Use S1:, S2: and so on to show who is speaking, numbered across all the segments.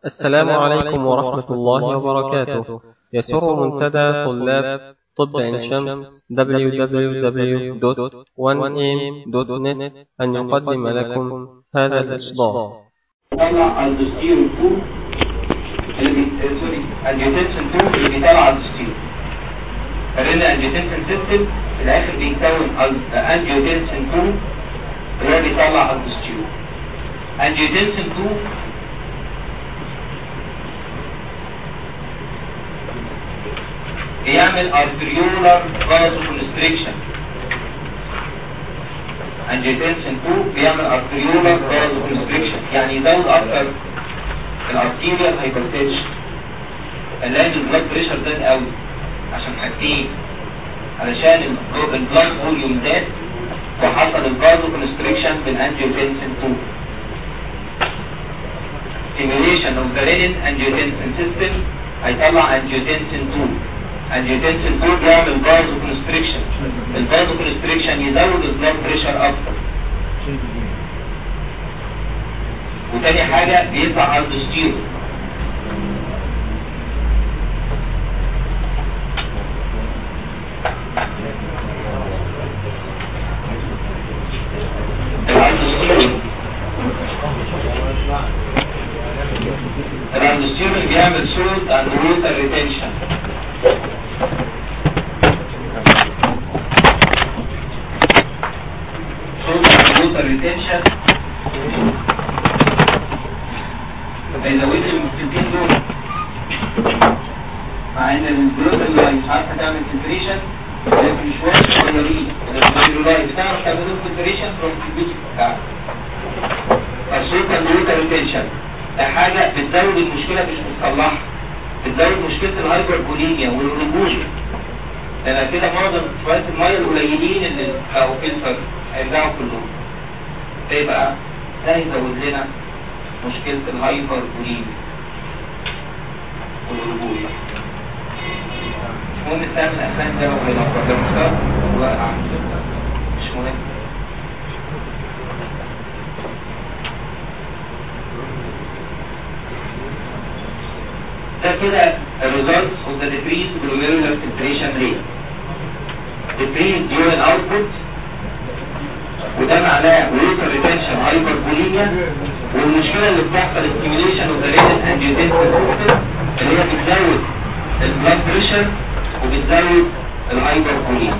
S1: السلام عليكم ورحمة الله وبركاته يسر منتدى طلاب طب عين شمس www.1am.net أن يقدم لكم هذا الإصدار
S2: طلع الدستير 2 اللي بي... سوري الجيتنسن 2 اللي بيطلع الدستير فلان الجيتنسن سيستم في الاخر بيكون الانجيوتنسن 2 اللي هو بيطلع الدستير الجيتنسن 2 بيعمل arteriolar vasoconstriction angiotensin 2 بيعمل arteriolar vasoconstriction يعني يزود اكتر الارتيريال هايبرتنشن نلاقي البلاد بريشر زاد قوي عشان حاجتين علشان البلاد فوليوم زاد وحصل الفازوكونستريكشن بالانجيوتنسين 2 stimulation of the renin angiotensin system هيطلع angiotensin 2 angiotensin 2 بيعمل فازو كونستريكشن الفازو كونستريكشن يزود البلاد بريشر اكتر وتاني حاجة بيطلع الدوستيرون الالدوستيرون بيعمل سولت اند ووتر ريتنشن ووتر ريتنشن هيزود المكتبين دول مع ان الجلوس اللي مش عارفه تعمل فلتريشن لكن شويه صغيرين الجلولايت بتعرف تعمل لهم فلتريشن فروم البيت بتاعك السوكر ووتر ريتنشن ده حاجه بتزود المشكله مش بتصلحها بتزود مشكله الهايبربوليميا والرجول لان كده معظم شويه الميه القليلين اللي او فلتر هيرجعوا كلهم ايه بقى ده يزود لنا مشكله الهايبربوليميا والرجول مش مهم تعمل اسنان ده ولا لو وقع مش مهم ده كده results of the decreased glomerular filtration rate decreased urine output وده معناه water retention hypervolemia والمشكلة اللي بتحصل stimulation of the renal angiotensin system اللي هي بتزود البلاد بريشر وبتزود الهايبرفوليميا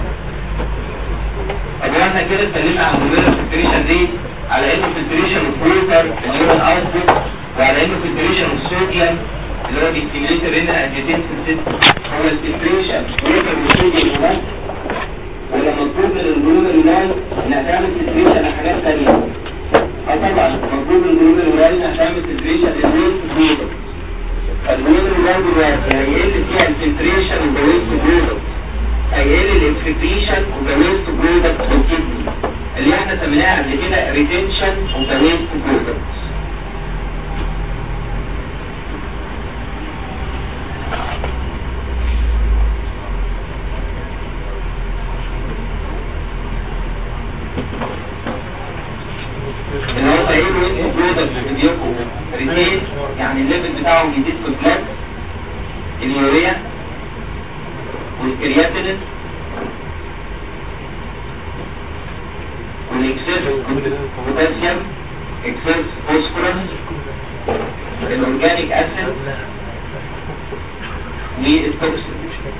S2: طب احنا كده اتكلمنا عن glomerular filtration rate على انه filtration of water اليورين output وعلى انه filtration of sodium اللي هو بيستيميليت الرينال انجيوتنسين سيستم هو الفلتريشن ويقدر الصوديوم وبس ولا مطلوب من الجلوميرول لاين انها تعمل فلتريشن لحاجات ثانيه اه طبعا مطلوب من الجلوميرول لاين انها تعمل فلتريشن للويست برودكت الجلوميرول لاين دلوقتي هيقل فيها الفلتريشن اوف ذا ويست برودكت هيقل الانفلتريشن اوف ذا ويست برودكت بالكدني اللي احنا سميناها قبل كده ريتنشن اوف ذا ويست برودكت اللي هو ايه الويست برودكت اللي بيبقوا ريتين يعني الليفل بتاعهم يزيد في البلاد اليوريا والكرياتينين والاكسس بوتاسيوم اكسس فوسفورس الاورجانيك اسيد والتوكسين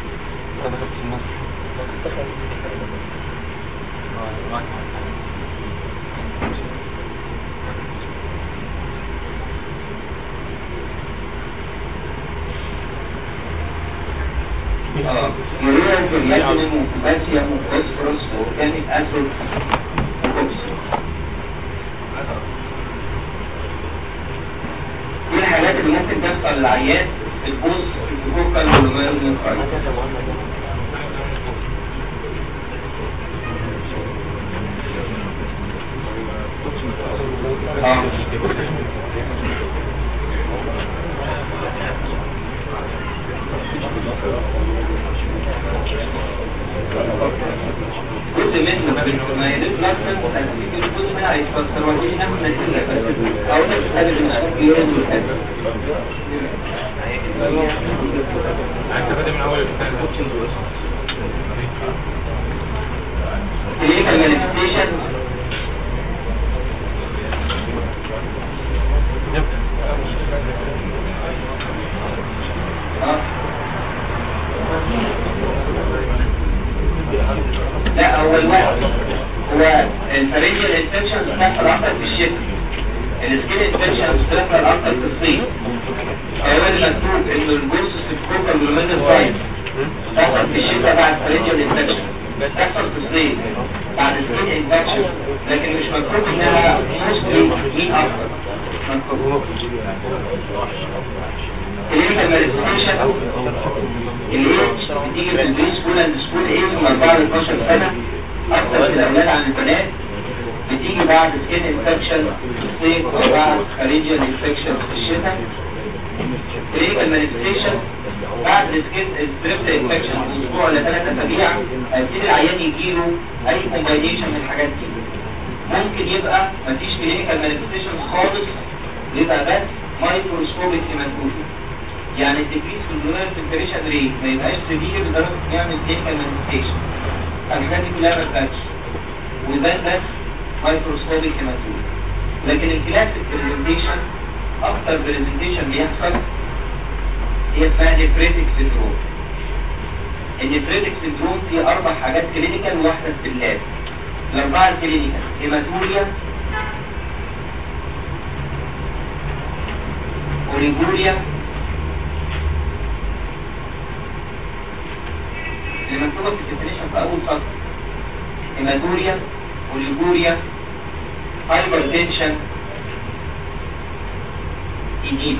S2: يوريا وكرياتينين وبوتاسيوم وفوسفورس واورجانيك اسيد وتوكسين دي الحاجات اللي ممكن تحصل للعيان في البوست الفوكال والميرون اه جزء منه ما بين ما يدل لازم هتيجي جزء منها هيتفسر وهي ناخد نتيجة او الانفكشن بتسبب السموك يورين والكذا clinical manifestation اه لا هو الوقت هو الفرينجيال انفكشن بتحصل اكتر في الشتاء السكين انفكشن بتحصل اكتر في الصيف هو اللي مكتوب انه الجوز ستيكوكال جلومينال فايت بتحصل في الشتاء بعد فرينجيال انفكشن بتحصل في الصيف بعد السكين انفكشن لكن مش مكتوب انها موستلي مين اكتر مكتوب كلينيكال مانيفستيشن الايدج بتيجي في البري سكول اند سكول ايج من 4 ل 12 سنه اكثر في الاولاد عن البنات بتيجي بعد سكين انفكشن في الصيف وبعد خارجيال انفكشن في الشتاء كلينيكال مانيفستيشن بعد السكين ستريبت انفكشن اسبوع ولا ثلاث اسابيع هيبتدي العيان يجيله اي كومباينيشن من الحاجات دي ممكن يبقى مفيش كلينيكال مانيفستيشن خالص يبقى بس مايكروسكوبيك هيماتوما يعني التكليف في الجلوميرال فلتريشن ريت ما يبقاش سبيل لدرجه انه يعمل كلينيكال مانيفستيشن الحاجات دي كلها ما تبانش ويبان بس مايكروسكوبيك هيماتوما لكن الكلاسيك برزنتيشن اكتر برزنتيشن بيحصل هي اسمها نيفريتك سندروم النيفريتك سندروم فيه اربع حاجات كلينيكال وواحده في اللاب الاربعه الكلينيكال هيماتوريا اوريجوريا اللي مكتوبه في الديفينيشن في اول سطر هيماتوريا اوريجوريا هايبرتنشن ايديما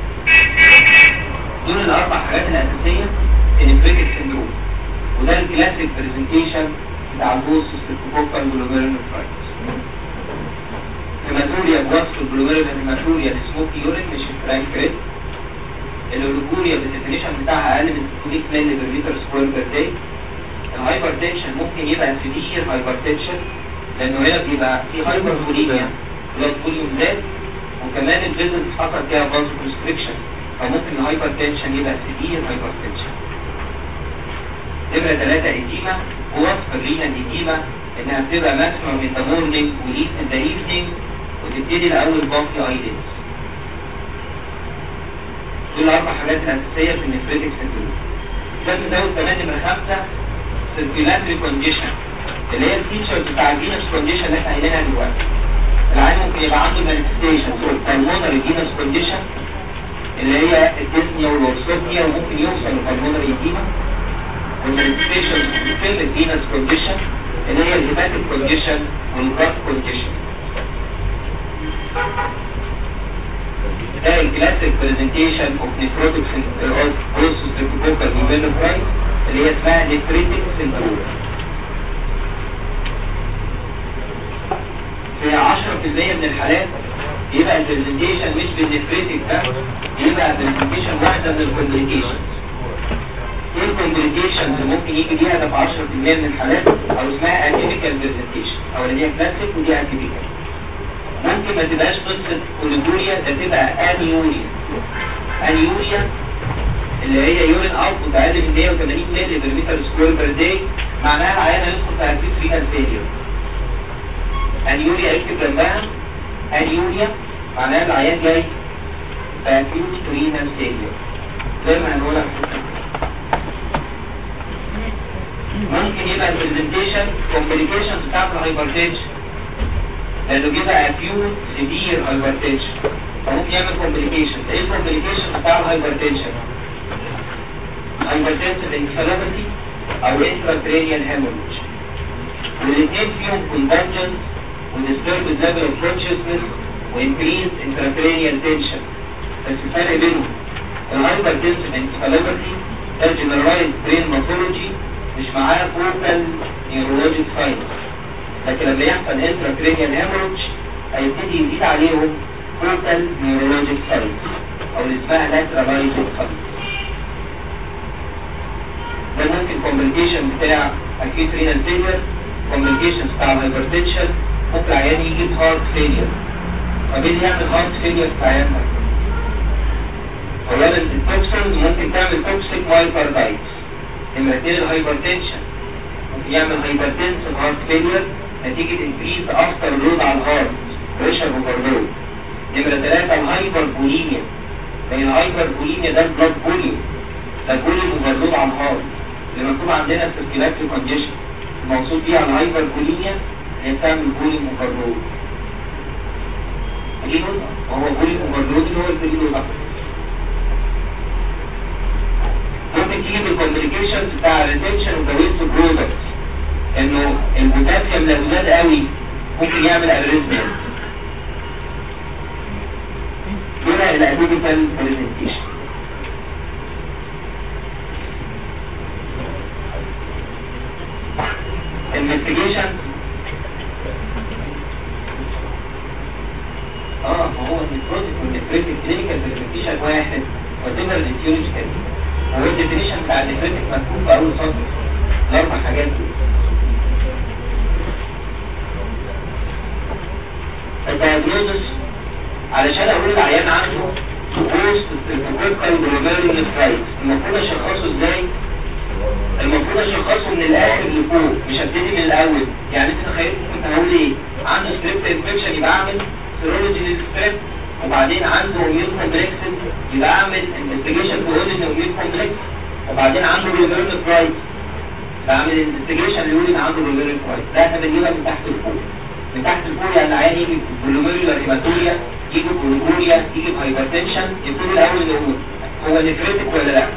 S2: دول الاربع حاجات الاساسيه في نفريتك سندروم وده الكلاسيك برزنتيشن بتاع البوست ستيكوكوكال جلوميرولوفرايتس هيماتوريا بوصف الجلوميرول هيماتوريا السموكي يورين مش الفرانك ريد الاوريجوريا بالديفينيشن بتاعها اقل من 600 مللي بير متر سكوير بير داي الهايبرتنشن ممكن يبقى سيفير هايبرتنشن لانه هنا بيبقى في هايبرفوليميا بلاد فوليوم زاد وكمان الفيزل حصل فيها فازو كونستريكشن فممكن الهايبرتنشن يبقى سيفير هايبرتنشن نمرة ثلاثة إديمة ووصف الرينا إديمة إنها بتبقى ماكسيمم من ذا مورنينج وليس إن ذا إيفنينج وتبتدي الأول باقي أيدنز دول أربع حاجات أساسية في النفريتك سندروم ده مزود كمان نمرة خمسة سيركيولاتري كونديشن اللي هي الفيتشرز بتاع الفينس كونديشن اللي احنا قايلينها دلوقتي العيان ممكن يبقى عنده مانيفستيشن بالمونري فينس كونديشن اللي هي الديسنيا والورسوبنيا وممكن يوصل للبلمونري ايديما والمانيفستيشن في الفينس كونديشن اللي هي الهيباتيك كونديشن والبلاد كونديشن ده الكلاسيك برزنتيشن اوف نيفروتيك اوف ستريبتوكوكال نيفينوفرايت اللي هي اسمها نيفريتيك سندروم في 10% من الحالات يبقى البرزنتيشن مش بالنفريتك ده يبقى برزنتيشن واحده من الكومبليكيشن ايه الكومبليكيشنز اللي ممكن يجي بيها ده في 10% من الحالات او اسمها اتيبيكال برزنتيشن او اللي هي كلاسيك ودي اتيبيكال ممكن ما تبقاش قصه كوليدوريا ده تبقى انيوريا انيوريا اللي هي يورين اوتبوت اقل من 180 مللي بير متر سكوير بير داي معناها العيان هيدخل في اكيد رينال فيلير انيوريا اكتب جنبها انيوريا معناها العيان جاي باكيوت رينال فيلير زي ما هنقولها في الحته ممكن يبقى البرزنتيشن كومبليكيشنز بتاعت الهايبرتنشن لانه بيبقى اكيوت سيفير هايبرتنشن فممكن يعمل كومبليكيشنز ايه الكومبليكيشن بتاع الهايبرتنشن هايبرتنشن انفلاماتي او انتراترينيال هيموريج والاثنين فيهم كونفرجنس وديستربد ليفل اوف كونشسنس وانكريز انتراترينيال تنشن بس الفرق بينهم الهايبرتنشن انفلاماتي ده جنرالايز برين باثولوجي مش معاه فوكال نيورولوجيك ساينس لكن لما يحصل انتراترينيال هيموريج هيبتدي يزيد عليهم فوكال نيورولوجيك ساينس او اللي اسمها لاترالايزد ساينس ده ممكن كومبليكيشن بتاع اكيد رينال فيلير كومبليكيشن بتاع الهايبرتنشن ممكن عيان يجي بهارت فيلير طب ايه اللي يعمل هارت فيلير في عيانها؟ اولا التوكسنز ممكن تعمل توكسيك مايكاردايتس نمرة اتنين الهايبرتنشن ممكن يعمل هايبرتنسن هارت فيلير نتيجة انكريز افتر لود على الهارت بريشر اوفرلود نمرة ثلاثة الهايبر بوليميا لان الهايبر بوليميا ده البلاد فوليوم ده الفوليوم اوفرلود على الهارت اللي مكتوب عندنا السيركيلاتري كونديشن المقصود بيها الهايبر بوليميا هي بتعمل فوليوم اوفرلود ايه هو فوليوم اوفرلود اللي هو الفوليوم الاكتر ممكن تيجي بالكومبليكيشنز بتاع الريتنشن اوف ذا ويست برودكت انه البوتاسيوم لو زاد قوي ممكن يعمل اريزميا هنا الاديبيتال برزنتيشن investigation اه ما هو النيكروتيك والنيكريتيك كلينيكال برزنتيشن واحد وتبقى الاتيولوجيكال هو الديفينيشن بتاع النيكريتيك مكتوب في اول سطر الاربع حاجات دول الدايجنوزس علشان اقول العيان عنده بوست ستريبتوكوكال جلوميرولونيفرايتس المفروض اشخصه ازاي؟ المفروض اشخصه من الاخر لفوق مش هبتدي من الاول يعني انت تخيل كنت هقول ايه؟ عنده ستريبت انفكشن يبقى اعمل سيرولوجي للستريبت وبعدين عنده اميون كومبلكس يبقى اعمل انفستيجيشن تقول انه اميون كومبلكس وبعدين عنده جلوميرولونيفرايتس بعمل انفستيجيشن يقول ان عنده جلوميرولونيفرايتس ده احنا بنجيبها من تحت لفوق من تحت الفوق يعني العيان يجي بجلوميرولار هيماتوريا يجي بجلوكوريا يجي بهايبرتنشن يبتدي الاول نقول هو نفرتك ولا لا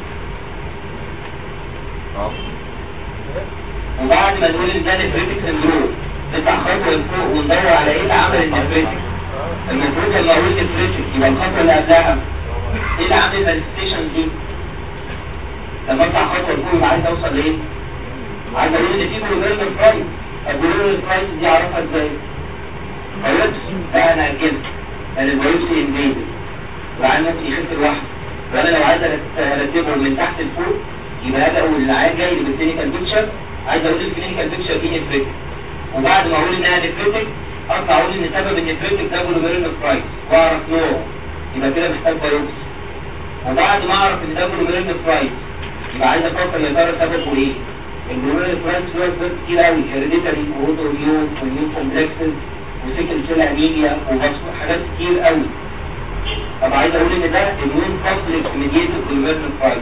S2: وبعد ما نقول ان ده نفرتك سندروم نطلع خطوه لفوق وندور على ايه اللي عمل النفرتك المفروض لما اقول نفرتك يبقى الخطوه اللي قبلها ايه اللي عامل المانيفستيشن دي لما اطلع خطوه لفوق يبقى عايز اوصل لايه؟ عايز اقول ان في جلوميرولار برايس الجلوميرولار برايس دي اعرفها ازاي؟ فيروس ده انا اجلت لان الفيروس انفيدد وعين ممكن يخف لوحده فانا لو عايز ارتبهم من تحت لفوق يبقى هذا اول العيان جاي بالكلينيكال بيكتشر عايز اقول الكلينيكال بيكتشر دي نفرتك وبعد ما اقول انها نفرتك اطلع اقول ان سبب النفرتك ده جلوميرولار برايس واعرف نوعه يبقى كده محتاج بايوبسي وبعد ما اعرف ان ده جلوميرولار برايس يبقى عايز افكر يا ترى سببه ايه الجلوميرولار برايس له اسباب كتير قوي هيريديتري واوتو اميون واميون كومبلكسز وسيكل سيل انيميا وبصر حاجات كتير قوي طب عايز اقول ان ده اميون كومبلكس ميديتد جلوميرولار برايس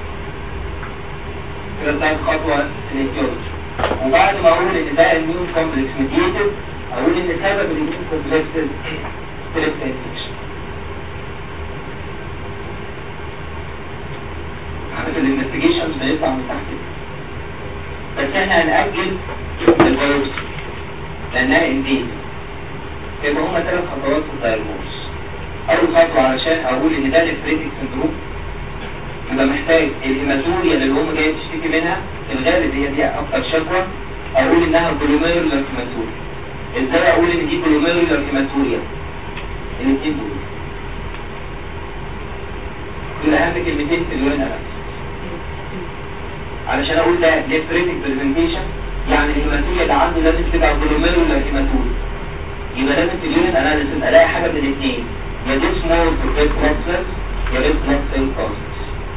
S2: كده بتاعت خطوه في الاتيولوجي وبعد ما اقول ان ده اميون كومبلكس ميديتد اقول ان سبب الاميون كومبلكس ستريس انفكشن عارف الانفستيجيشنز بيطلع من تحت بس احنا هنأجل البيوبسي لانها انديز يبقى هما ثلاث خطوات في الدايجنوز اول خطوه علشان اقول ان ده نفريتك سندروم يبقى محتاج الهيماتوريا اللي الام جايه تشتكي منها الغالب هي دي اكتر شكوى اقول انها جلوميرولار هيماتوريا ازاي اقول ان دي جلوميرولار هيماتوريا الاثنين دول دول اهم كلمتين في اليورين اناليسيس علشان اقول ده نفريتك برزنتيشن يعني الهيماتوريا اللي عنده لازم تبقى جلوميرولار هيماتوريا يبقى لازم في اليورين اناليسيس الاقي حاجه من الاثنين يا دي سمول بروفيت بلاد يا ريد بلاد سيل كوست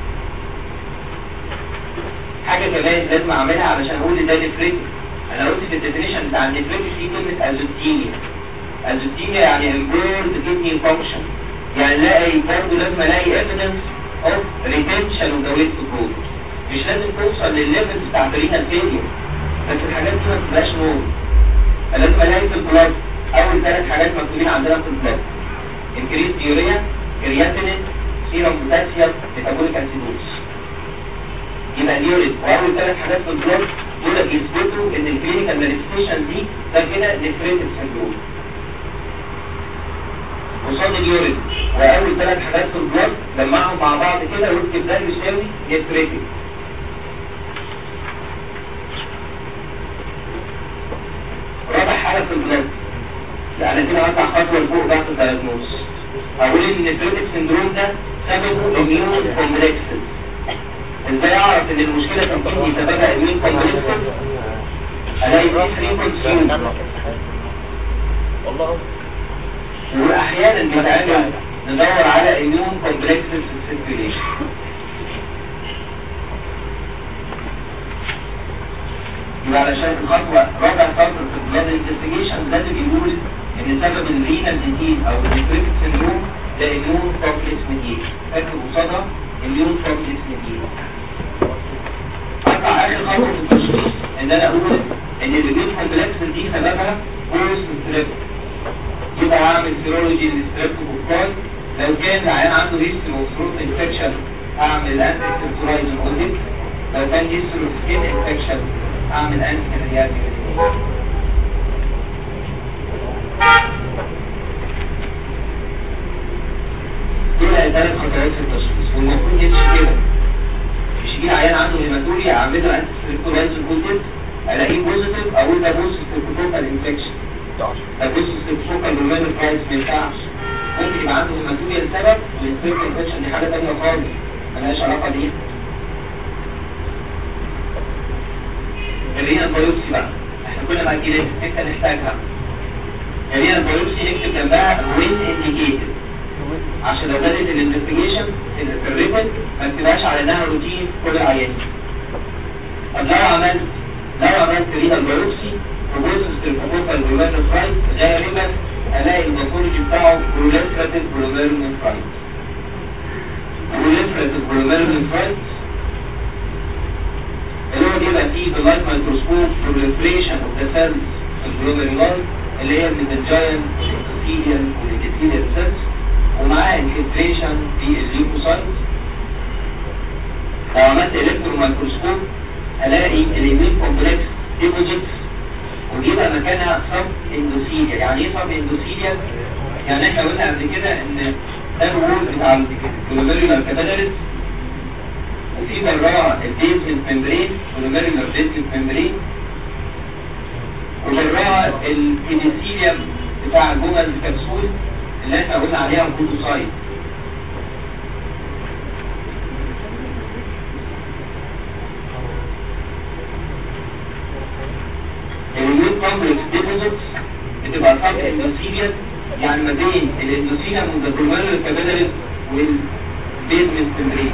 S2: حاجه كمان لازم اعملها علشان اقول ان ده نفريتك انا قلت في الديفينيشن بتاع النفريتك في كلمه ازوتيميا ازوتيميا يعني امبيرد كدني فانكشن يعني الاقي برضه لازم الاقي ايفيدنس اوف ريتنشن اوف ذا ويست برودكت مش لازم توصل للليفلز بتاع برينا فيلير بس الحاجات دي ما تبقاش نور لازم الاقي في البلاد اول ثلاث حاجات مكتوبين عندنا في البلاد انكريز يوريا كرياتينين سيرم بوتاسيوم ميتابوليك اسيدوز يبقى اليورين واول ثلاث حاجات في البلاد دول بيثبتوا ان الكلينيكال مانيفستيشن دي ده كده نفريتك سندروم قصاد اليورين واول ثلاث حاجات في البلاد جمعهم مع بعض كده واكتب ده يساوي نفريتك رابع حاجه في البلاد يعني كده هطلع خطوه لفوق بقى في الدايجنوز اقول ان النفريتك سندروم ده سببه اميون كومبلكسز ازاي اعرف ان المشكله كان فيه سببها اميون كومبلكسز الاقي في فريكونسي
S3: والله
S2: واحيانا بيتعمل ندور على immune complexes في السيركيوليشن يبقى علشان الخطوة رابع سطر في البلاد انفستيجيشن لازم يقول ان سبب الرينال ديزيز او الريفريكت سيندروم ده immune complex mediated فاكر قصادها immune complex mediated اطلع اخر خطوة في التشخيص ان انا اقول ان الرينال كومبلكس دي سببها بوست ستريب يبقى اعمل سيرولوجي للستريبتوكوكاي لو كان العيان عنده هيستري اوف ثروت انفكشن اعمل انتي سيرتورايزن اوديت لو كان هيستري اوف سكين انفكشن اعمل انتي رياضي دول ثلاث خطوات في التشخيص والمفروض يمشي كده مش يجي عيان عنده هيماتوريا اعمل له انتي سيرتورايزن اوديت الاقيه بوزيتيف اقول ده بوزيتيف ستريبتوكوكال انفكشن فبص ستريبتوكوكال رومان فايروس ما ينفعش ممكن يبقى عنده هيماتوريا لسبب والانفكشن انفكشن دي حاجه ثانيه خالص ملهاش علاقه بيها الرينا بايوبسي بقى احنا كنا مأجلين حته نحتاجها الرينا بايوبسي نكتب جنبها وين انديكيتد عشان لو بدأت الانفستيجيشن في الريتن ما تبقاش على انها روتين كل عيان طب لو عملت لو عملت رينا بايوبسي وبص ستريبتوكوكال جلوميرولوفرايت غالبا الاقي الماثولوجي بتاعه بروليفراتيف جلوميرولوفرايت بروليفراتيف جلوميرولوفرايت اللي هو بيبقى فيه باللايت مايكروسكوب بروليفريشن اوف ذا سيلز الجلوميرولاي اللي هي من الجاينت والابيثيليال والابيثيليال سيلز ومعاها انفلتريشن في الليوكوسايت لو عملت الكترون مايكروسكوب الاقي الايمين كومبلكس ديبوزيتس ويبقى مكانها سب اندوثيليا يعني ايه سب اندوثيليا يعني احنا قلنا قبل كده ان ده الوول بتاع الجلوميرولار كابيلاريز وفي براها البيزمنت ممبرين جلوميرولار بيزمنت ممبرين وبراها البينيسيليوم بتاع الجمل الكبسول اللي احنا قلنا عليها الكوتوسايت الويت كومبلكس ديبوزيتس بتبقى سب اندوثيليال يعني ما بين الاندوثيليوم والجلوميرولار كابيلاريز والبيزمنت ممبرين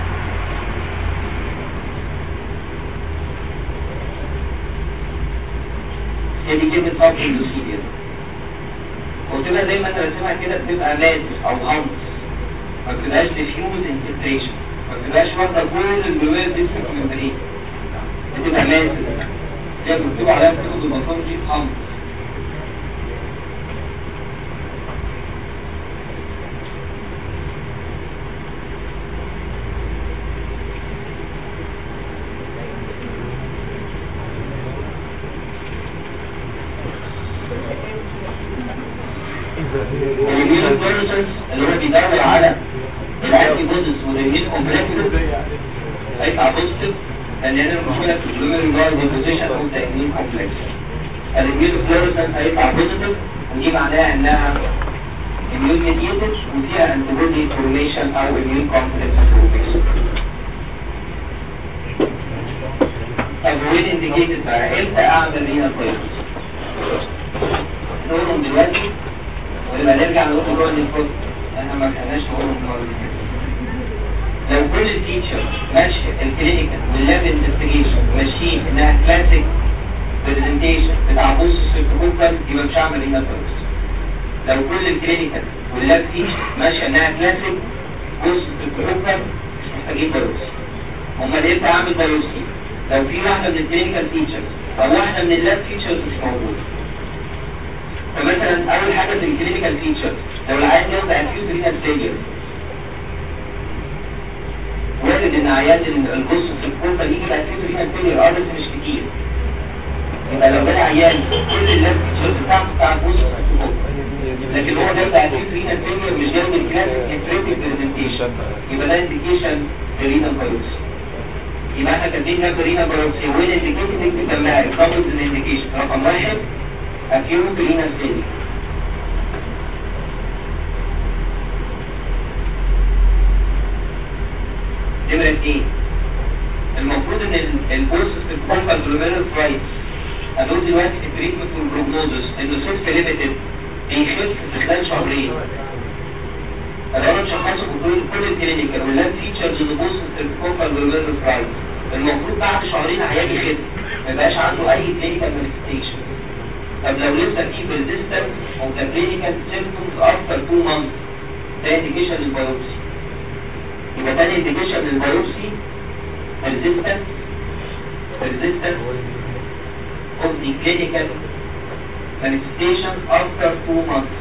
S2: هي دي كلمة سب اندوثيليال وتبقى زي ما انت راسمها كده بتبقى لازم او غمس ما بتبقاش ديفيوز انفلتريشن ما بتبقاش واخده كل الجلومير ديسك ممبرين بتبقى لازم زي ما بتبقى عليها بتاخد الماثولوجي غمس الاميون كورنسنس اللي هو بيدور على الانتي بوديز والاميون كومبلكسز هيطلع بوزيتيف لان هنا المشكله في الجلوميرولار ديبوزيشن او الاميون كومبلكس الاميون كورنسنس هيطلع بوزيتيف ودي معناها انها اميون ميديتد وفيها انتي بودي فورميشن او اميون كومبلكس فورميشن طب وين انديكيتد بقى امتى اعمل رينا كويس نقولهم دلوقتي ولما نرجع نقول موضوع الانفوت احنا ما كناش نقول المره اللي فاتت لو كل التيتشر ماشيه الكلينيكال واللاب انفستيجيشن ماشيين انها كلاسيك برزنتيشن بتاع بوس سيركوكال يبقى مش هعمل هنا فيروس لو كل الكلينيكال واللاب تيتشر ماشيه انها كلاسيك بوس سيركوكال مش محتاجين فيروس امال امتى اعمل فيروس لو في واحده من الكلينيكال تيتشرز او واحده من اللاب تيتشرز مش موجوده فمثلا اول حاجه في الكلينيكال فيتشر لو العيان يوضع اكيوت رينال فيلير وارد ان عيان الجثث في الكوفه يجي باكيوت رينال فيلير اه بس مش كتير يبقى لو ده عيان كل اللاب فيتشرز بتاعته بتاع الجثث لكن هو ده اكيوت رينال فيلير مش جاي من كلاسيك انفريتيف برزنتيشن يبقى ده انديكيشن لرينال فيروس يبقى احنا كاتبين هنا رينال فيروس وين انديكيشن نكتب جنبها الكابلز الانديكيشن رقم واحد acute renal failure نمرة ايه المفروض ان البوست في الكونفال جلوميرال فرايت هنقول دلوقتي في التريتمنت والبروجنوزس انه سيلف ليميتد بيخف في خلال شهرين الأول شخصوا كل كل الكلينيكال واللاب فيتشرز اللي بوصل الفوكال والبيرن فرايد المفروض بعد شهرين العيان يخف ما يبقاش عنده أي كلينيكال مانيفستيشن طب لو لسه في persistence of the clinical symptoms after two months ده indication للبيوبسي يبقى تاني indication للبيوبسي persistence persistence of the clinical manifestation after two months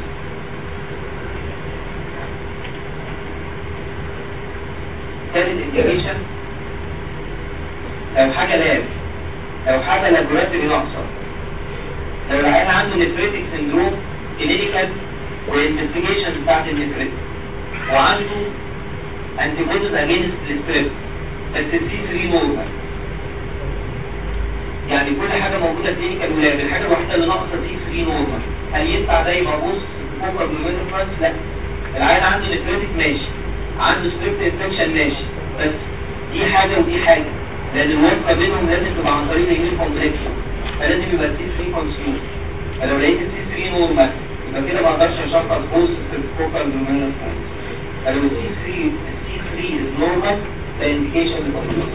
S2: ثالث indication لو حاجة لاب لو حاجة لابوراتوري ناقصة لو العيان عنده نفريتك سندروم كلينيكال والانفستيجيشن بتاعت النفريتك وعنده انتي بوديز اجينست الستريب بس السي 3 نورمال يعني كل حاجه موجوده كلينيكال ولاب الحاجه الوحيده اللي ناقصه سي 3 نورمال هل ينفع ده يبقى بوست فوكر بلومينوفرانس لا العيان عنده نفريتك ماشي عنده ستريب انفكشن ماشي بس دي حاجه ودي حاجه لان الوصفه بينهم لازم تبقى عن طريق الايميل كومبلكشن فلازم يبقى سي 3 كونسيوم فلو لقيت السي 3 نورمال يبقى كده ما اقدرش اشخص بوست فوكر بلومينوفرانس فلو السي 3 السي 3 از نورمال ده انديكيشن للبطلوس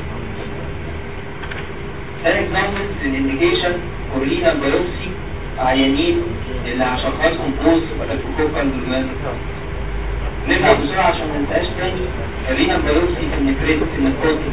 S2: ده اكزامبلز للانديكيشن كورلينا بايوبسي عيانين اللي هشخصهم بوست فوكر بلومينوفرانس نرجع بسرعه عشان ما ننساش تاني الرينا بايوبسي في النفريت في النكروتيك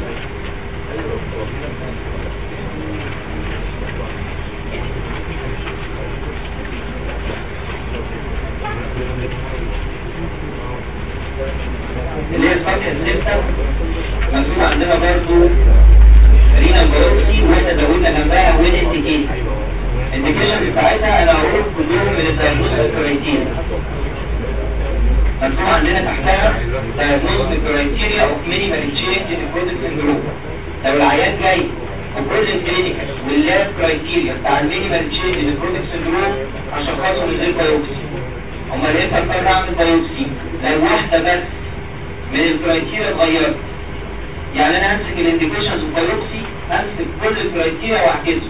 S2: اللي هي الصفحة الستة مكتوب عندنا برضو رينا بايوبسي واحنا زودنا جنبها وين انديكيشن الانديكيشن بتاعتها انا هقول كلهم من الدايجنوستيك كرايتيريا مكتوب عندنا تحتها diagnostic criteria of minimal change in product syndrome لو العيان جاي وكل الكلينيكال واللاب كرايتيريا بتاع المينيمال تشينج ان برودكت سندروم هشخصه من غير بايوبسي امال امتى اضطر اعمل بايوبسي لو واحده بس من الكرايتيريا اتغيرت يعني انا همسك الانديكيشنز بايوبسي همسك كل الكرايتيريا واحجزه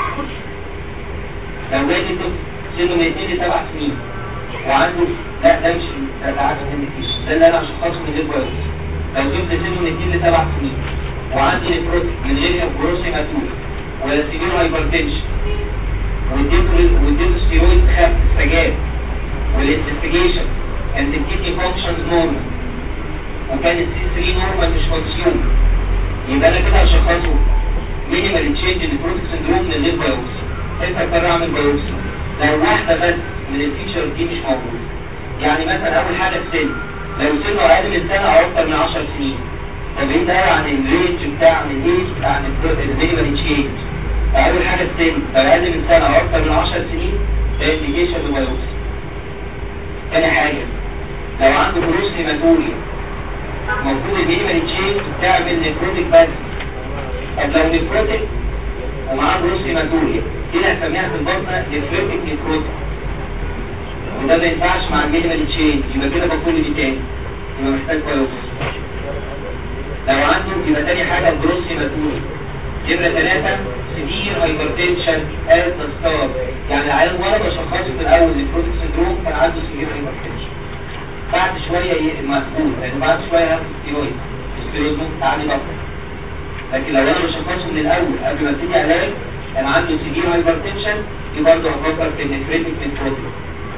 S2: لو جاي لي طفل سنه من 2 ل 7 سنين وعنده لا ده مش تبعات الانديكيشن ده اللي انا هشخصه من غير بايوبسي لو طفل سنه من 2 ل 7 سنين وعندي نفروتك من غير بروسيماتور ولا سيفير هايبرتنشن واديته ستيرويد خف استجاب والانفستيجيشن كانت الكيدني فانكشن نورمال وكان السي 3 نورمال مش كونسيوم يبقى انا كده هشخصه مينيمال تشينج نفروتك سندروم من غير بايوبسي امتى اقدر اعمل بايوبسي لو واحده بس من الفيتشر دي مش موجوده يعني مثلا اول حاجه السن لو سنه اقل من سنه او اكتر من 10 سنين طب ايه ده عن الرينج بتاع من الايج بتاع المينيمال تشينج اول حاجه السن لو اقل من سنه او اكتر من 10 سنين ده انديكيشن للبيوبسي تاني حاجه لو عنده بروس هيماتوريا المفروض المينيمال تشينج بتعمل نيكروتيك بس طب لو نيكروتيك ومعاه بروس هيماتوريا كده هنسميها في البطنه نيكروتيك نيكروتيك وده ما ينفعش مع المينيمال تشينج يبقى كده بقول دي تاني يبقى محتاج بايوبسي لو عنده يبقى تاني حاجة الجروس هيماتوري نمرة ثلاثة سيفير هايبرتنشن از ستار يعني العيان ورا بشخصه في الأول البروتيك سندروم كان عنده سيفير هايبرتنشن بعد شوية ي- مقبول لأن بعد شوية هاخد ستيرويد الستيرويد ممكن تعلي ضغط لكن لو أنا بشخصه من الأول قبل ما ابتدي علاج كان عنده سيفير هايبرتنشن دي برضه هفكر في النفريتك نيكروتيك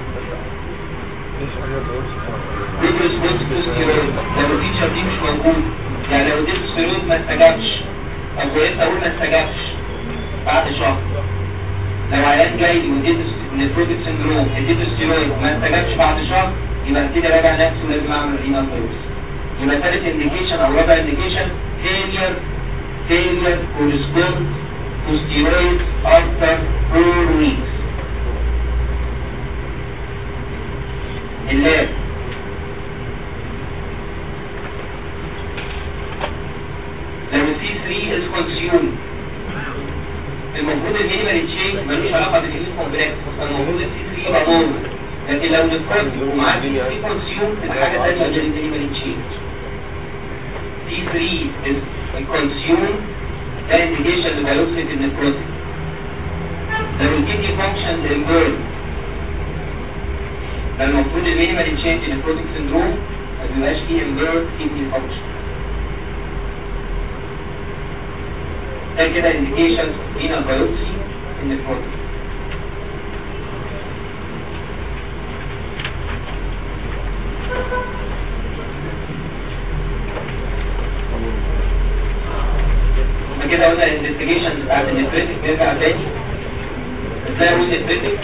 S2: ديت ريسبونس تو ستيرويد لو الفيتشر دي مش موجود يعني لو اديته ستيرويد ما استجابش طب كويس اقول ما استجابش بعد شهر لو عيان جاي لي واديته نيفروتيك سندروم اديته ستيرويد ما استجابش بعد شهر يبقى ابتدي اراجع نفسي ولازم اعمل رينال بايوبسي يبقى ثالث انديكيشن او رابع انديكيشن failure failure to respond to steroids after four weeks اللاب لو السي 3 is consumed المفروض المينيمال تشينج ملوش علاقه بالهيمين كومبلكس المفروض السي 3 يبقى نورمال لكن لو نفرض ومعاه سي 3 كونسيوم تبقى حاجه ثانيه غير المينيمال تشينج سي 3 is consumed ده انديكيشن لفيلوسيتي النفروتيك لو الكيدني فانكشن امبيرد فالمفروض المينيمال تشينج نيفروتيك سندروم ما بيبقاش فيه امبيرد كيدني فانكشن ده كده انديكيشن رينال بايوبسي النيفروتيك يبقى كده قلنا الانفستيجيشن بتاعت النفريتك نرجع تاني ازاي اقول نفريتك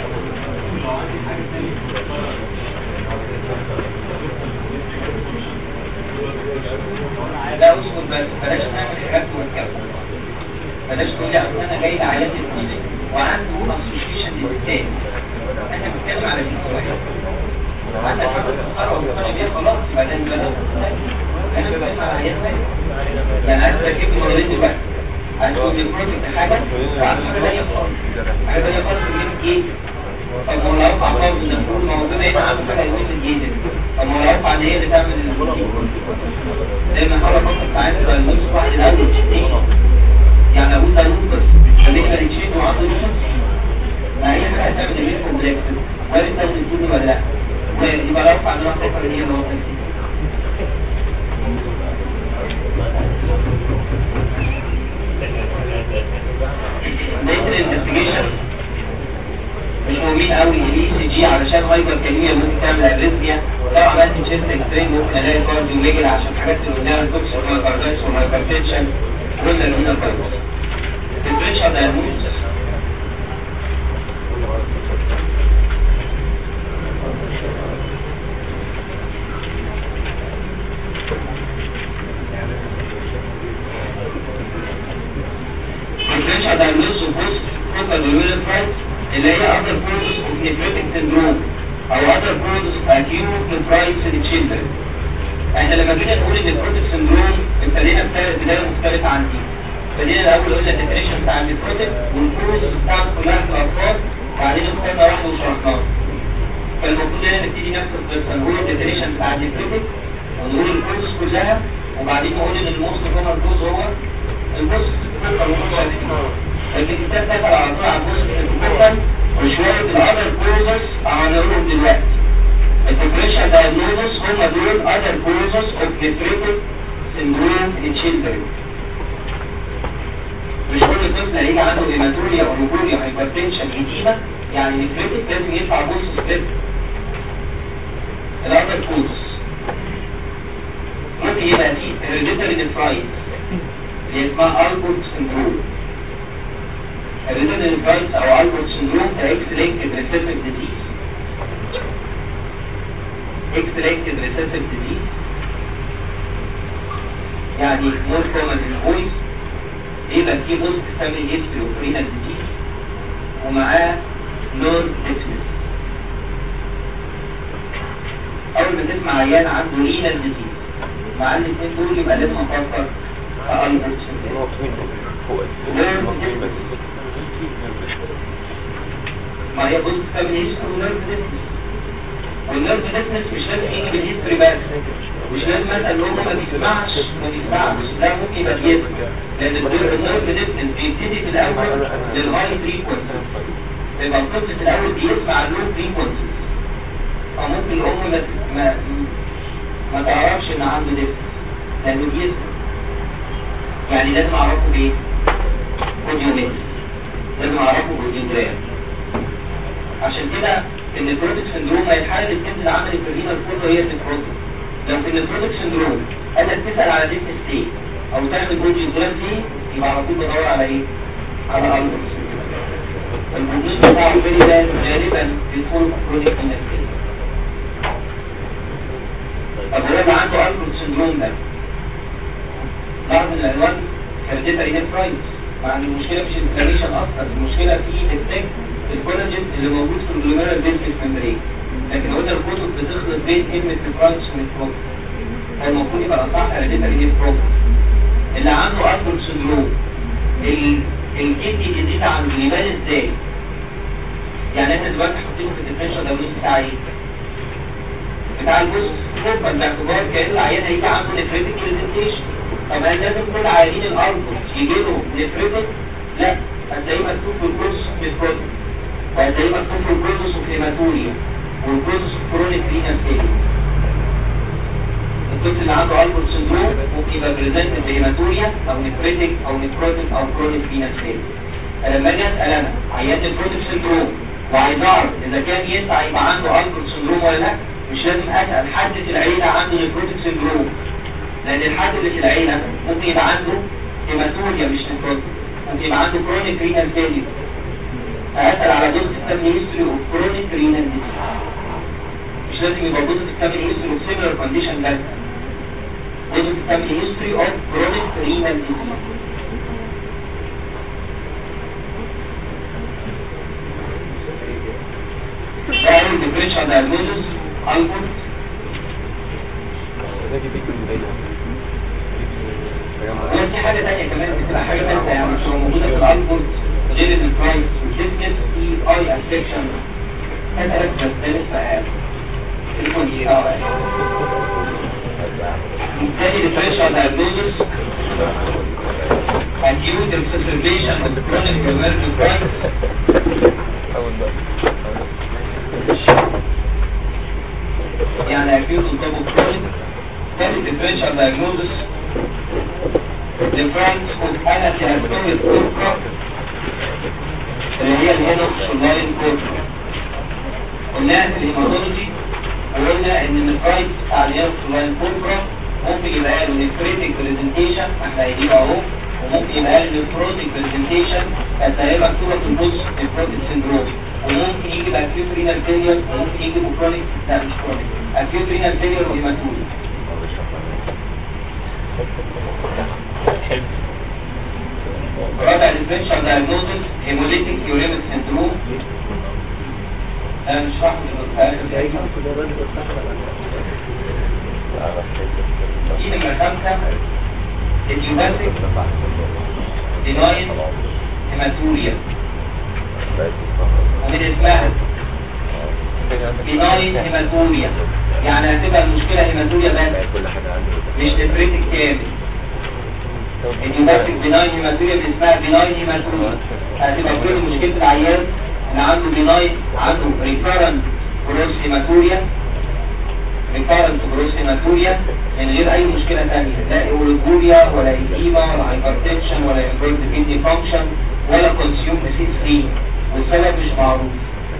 S2: لا اسكت بس بلاش نعمل حاجات مركبه بلاش تقول لي اصل انا جاي لعيادة الكلينيك وعنده اسوشيشن للتاني احنا بنتكلم على دي شويه عندك حاجه تتخرج وتخش بيها خلاص يبقى ده يبقى ده انا بتكلم على عيادة تاني يعني عايز تركب لي مريض دلوقتي عايز تقول لي بروجكت حاجه وعايز حاجه ثانيه خالص حاجه ثانيه خالص تجيب ايه طب هو لو ارفع خالص ان المفروض موجوده هنا عنده حاجه يقول الجيزه طب هو لو ارفع ان هي اللي تعمل دايما حاول افكر ساعات يبقى الموس واحد الاول يعني اقول ده لوبس خلينا نتشيك وعنده لوبس ما هي حاجه هتعمل ايه كومبلكس ولا انت بتقول ولا لا يبقى لو ارفع ان انا افكر ان هي اللي هو لقيت الانفستيجيشن مش مهمين قوي الاي سي جي علشان هايبر كاليميا ممكن تعمل اريثميا لو عملت تشيست اكستري ممكن الاقي كارديو ليجل عشان حاجات اللي قدام الكوكس والمايكاردايتس والهايبرتنشن قلنا الهنا فايروس الديفرنشال دايجنوستس differential diagnosis of post focal urinary tract اللي هي other causes of nephrotic syndrome او other causes of acute nephritis in children احنا لما جينا نقول ان nephrotic syndrome ابتدينا بدايه مختلفه عن دي ابتدينا الاول قلنا الديفينيشن بتاع النيفروتيك والكوزز بتاعته كلها في الاطفال بعدين اخترنا واحده وشرحناها فالمفروض هنا نبتدي نفس القصه نقول الديفينيشن بتاع النيفروتيك ونقول الكوزز كلها وبعدين نقول ان الموست كومن كوز هو البص لكن الكتاب دخل على طول على البص الكومن وشويه الاذر كوزز هنقولهم دلوقتي الديفرنشال دايجنوزس هم دول other causes of nephrotic syndrome in children مش كل طفل هيجي عنده هيماتوريا او لوبوريا هايبرتنشن جديده يعني نفرتك لازم يدفع بوست ستيب الاذر كوزز ممكن يبقى فيه هيريديتري نفرايت اللي اسمها البورت سندروم هيريديتري نفرايت او البورت سندروم ده اكس لينكد ريسيسيف ديزيز اكس لينكد ريسيسيف ديزيز يعني مور كومن ان بويز يبقى في بوست فاميلي هيستوري اوف رينال ديزيز ومعاه نون ديسمس اول ما تسمع عيان عنده رينال ديزيز مع الاثنين دول يبقى لازم افكر ما هي بوست فاميلي هيستوري ونيرف ديسمس والنيرف ديسمس مش لازم يجي بالهيستوري بس مش لازم مثلا ان هو ما بيسمعش ما بيسمعش لا ممكن يبقى بيسمع لان النيرف ديسمس بيبتدي في الاول للهاي فريكونسي يبقى الطفل في الاول بيسمع اللو فريكونسي فممكن الام ما ما ما تعرفش ان عنده ديسمس لانه بيسمع يعني لازم اعرفه بايه؟ اوديومتر لازم اعرفه باوديوجرام عشان كده ان البروتيك سندروم هيتحل الست اللي عملت الرينال كله هي النيفروتيك لو في النيفروتيك سندروم قالت تسال على ديس ستي او تعمل اوديوجرام دي يبقى على طول بدور على ايه؟ على البروتيك البروتين بتاعه غالبا غالبا بيكون كرونيك انستيز طب هو اللي عنده البروت سندروم ده لاحظ ان العنوان هيريديتري نيفرايتس مع ان المشكله مش الانفلاميشن اصلا المشكله في ديفكت الكولاجين اللي موجود في الجلوميرال بيزمنت ممبرين لكن قلنا الكتب بتخلط بين كلمه نيفرايتس ونيفروت هو المفروض يبقى صح هيريديتري نيفروت اللي عنده البروت سندروم الكدني الجديد عنده يبان ازاي؟ يعني احنا دلوقتي حاطينه في الديفرنشال دايجنوز بتاع ايه؟ بتاع الجزء طبقا باعتبار كان العيان هيجي عنده نفريتك برزنتيشن طب هل لازم كل عيانين الارض يجي له نفريتك؟ لا هتلاقيه مكتوب في الكورس نفروتك وهتلاقيه مكتوب في الكورس اوف هيماتوريا والكوز كرونيك رينال فيلير الطفل اللي عنده البورت سندروم ممكن يبقى بريزنت بهيماتوريا او نفريتك او نفروتك او كرونيك رينال فيلير فلما اجي اسال انا عيان نفروتك سندروم وعايز اعرف اذا كان ينفع يبقى عنده البورت سندروم ولا لا مش لازم اسال حد في العيله عنده نفروتك سندروم لان الحد اللي في العيله ممكن يبقى عنده هيماتوريا مش نفروتك ممكن يبقى عنده كرونيك رينال فيلير هسأل على دوز الفاميلي هيستوري اوف كرونيك رينال ديزيز مش لازم يبقى دوز الفاميلي هيستوري اوف سيميلر كونديشن بس دوز الفاميلي هيستوري اوف كرونيك رينال ديزيز اعمل ديفرنشال دايجنوزس البورت في حاجة تانية كمان بتبقى حاجة تالتة يعني مش موجودة في الالبورت غير البرايس والديسكس في اي افكشن هذا بس ده لسه قاعد تليفون يقرا بالتالي differential diagnosis acute exacerbation of chronic emergency crisis يعني acute on top of chronic ثالث differential diagnosis difference of anatomic corpora اللي هي الهينوكسولاين كورترا قلناها في الهيماتولوجي وقلنا ان الفرايت بتاع الهينوكسولاين كورترا ممكن يبقى له نفريتك برزنتيشن احنا قايلين اهو وممكن يبقى له نفروتك برزنتيشن بس هيبقى مكتوبه في النص نفروتك سندروم وممكن يجي باكيوت رينال فيلير وممكن يجي بكرونيك لا مش كرونيك اكيوت رينال فيلير وهيماتولوجي رابع ديفرنشال دايجنوستس هيموليتيك يوريميك سندروم انا مش هحكي في نمرة خمسة الجيوباتيك ديناين هيماتوريا ومن اسمها ديناين هيماتوريا يعني هتبقى المشكلة هيماتوريا بس مش نفرتك كامل الجيوباتيك ديناين هيماتوريا اللي اسمها ديناين هيماتوريا هتبقى كل مشكلة العيان اللي عنده ديناين عنده ريكارنت جروس هيماتوريا ريكارنت جروس هيماتوريا من غير اي مشكلة ثانية لا اوريجوريا ولا ايديما ولا هايبرتنشن ولا امبروفد كيدني فانكشن ولا كونسيوم سي والسبب مش معروف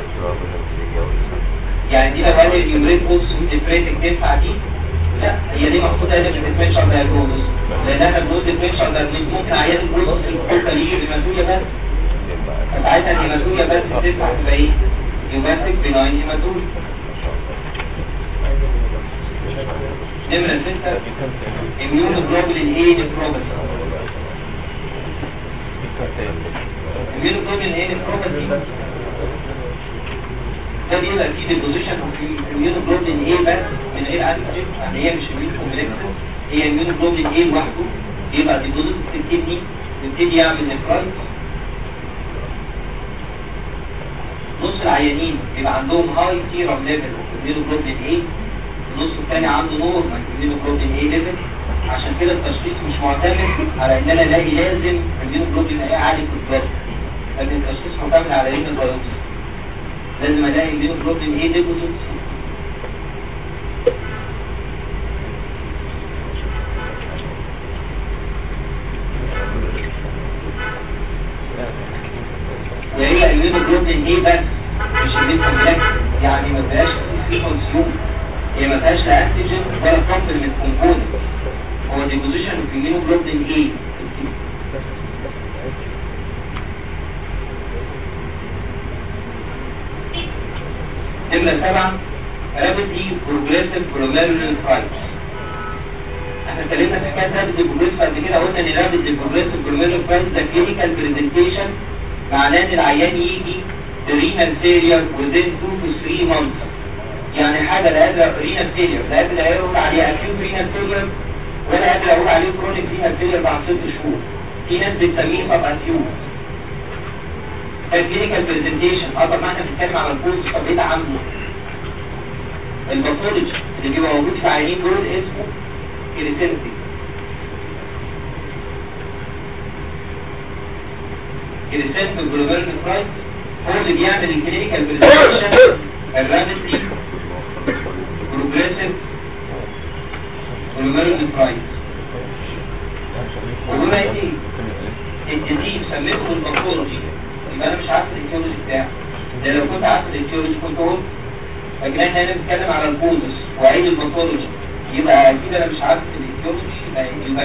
S2: يعني دي لو قال اليوريت بوس ديفريتك تنفع دي لا هي دي مقصودة هنا بالديفرنشال دايجنوزس لان احنا بنقول ديفرنشال دايجنوزس ممكن عيان الجزء الكوكا يجي هيماتوريا بس ساعتها الهيماتوريا بس بتنفع تبقى ايه؟ يوماتيك بناين هيماتوريا نمرة ستة اميون جلوبولين ايه نفروباثي اميون جلوبولين ايه نفروباثي ده بيبقى فيه ديبوزيشن في اميون جلوبولين ايه بس من غير انتيجين يعني هي مش اميون كومبلكس هي اميون جلوبولين ايه لوحده يبقى ديبوزيت في الكدني يبتدي يعمل نفرايتس نص العيانين بيبقى عندهم هاي سيرم ليفل اميونوجلوبولين ايه النص الثاني عنده نورمال اميونوجلوبولين ايه ليفل عشان كده التشخيص مش معتمد على ان انا الاقي لازم اميونوجلوبولين ايه عالي في البلد لكن التشخيص معتمد على رينال بايوبسي لازم الاقي اميونوجلوبولين ايه ديبوزيت وهي الاميونوجلوبولين ايه بس مش الانفكشن يعني ما فيهاش في كونسيوم هي ما فيهاش لا انتيجين ولا كومبلمنت كومبوننت هو ديبوزيشن في الاميونوجلوبولين ايه نمرة سبعة رابيدلي بروجريسيف جلوميرولين فايبس احنا اتكلمنا في حكايه رابيدلي بروجريسيف قبل كده قلنا ان رابيدلي بروجريسيف جلوميرولين فايبس ده كلينيكال برزنتيشن معناه ان العيان يجي رينال فيلير within 2 to 3 months يعني حاجة لا قادر رينال فيلير لا قادر اقول عليها acute رينال فيلير ولا قادر اقول عليه كرونيك رينال فيلير بعد 6 شهور في ناس بتسميه سب اكيوت الكلينيكال برزنتيشن اه طبعا احنا بنتكلم على الكورس طب ايه ده عامله الباثولوجي اللي بيبقى موجود في العيانين دول اسمه كريسنتي كريسنتي جلوبال كرايت هو اللي بيعمل الكلينيكال برزنتيشن الرابيدلي بروجريسيف glomerulonephritis وبما ان الجديد سميته الباثولوجي يبقى انا مش عارف الايتيولوجي بتاعه ده لو كنت عارف الايتيولوجي كنت قلت لكن احنا هنا بنتكلم على البوزس وعيد الباثولوجي يبقى اكيد انا مش عارف الايتيولوجي يبقى يبقى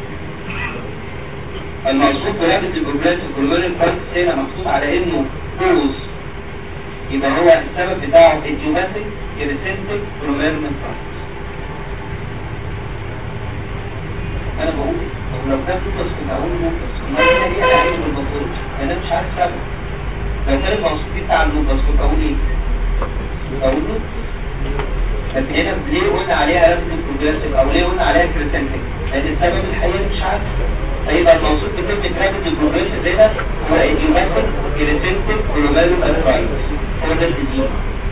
S2: المقصود برابط البروجريسيف glomerulonephritis هنا محطوط على انه كوز يبقى هو السبب بتاعه ايديوباثيك كريسنتيك glomerulonephritis انا بقول لو كان لوكاس كنت اقول لوكاس ما هي دي انا عايز بالبطول انا مش عارف سبب لو كان المقصود بتاع اللوكاس كنت اقول ايه كنت اقول له لكن هنا ليه قلنا عليها رابط بروجريسيف او ليه قلنا عليها كريسنتيك لان السبب الحقيقي مش عارف فيبقى المقصود بكلمه رابط بروجريسيف ده هو ايديوباثيك كريسنتيك glomerulonephritis هو ده الديزيز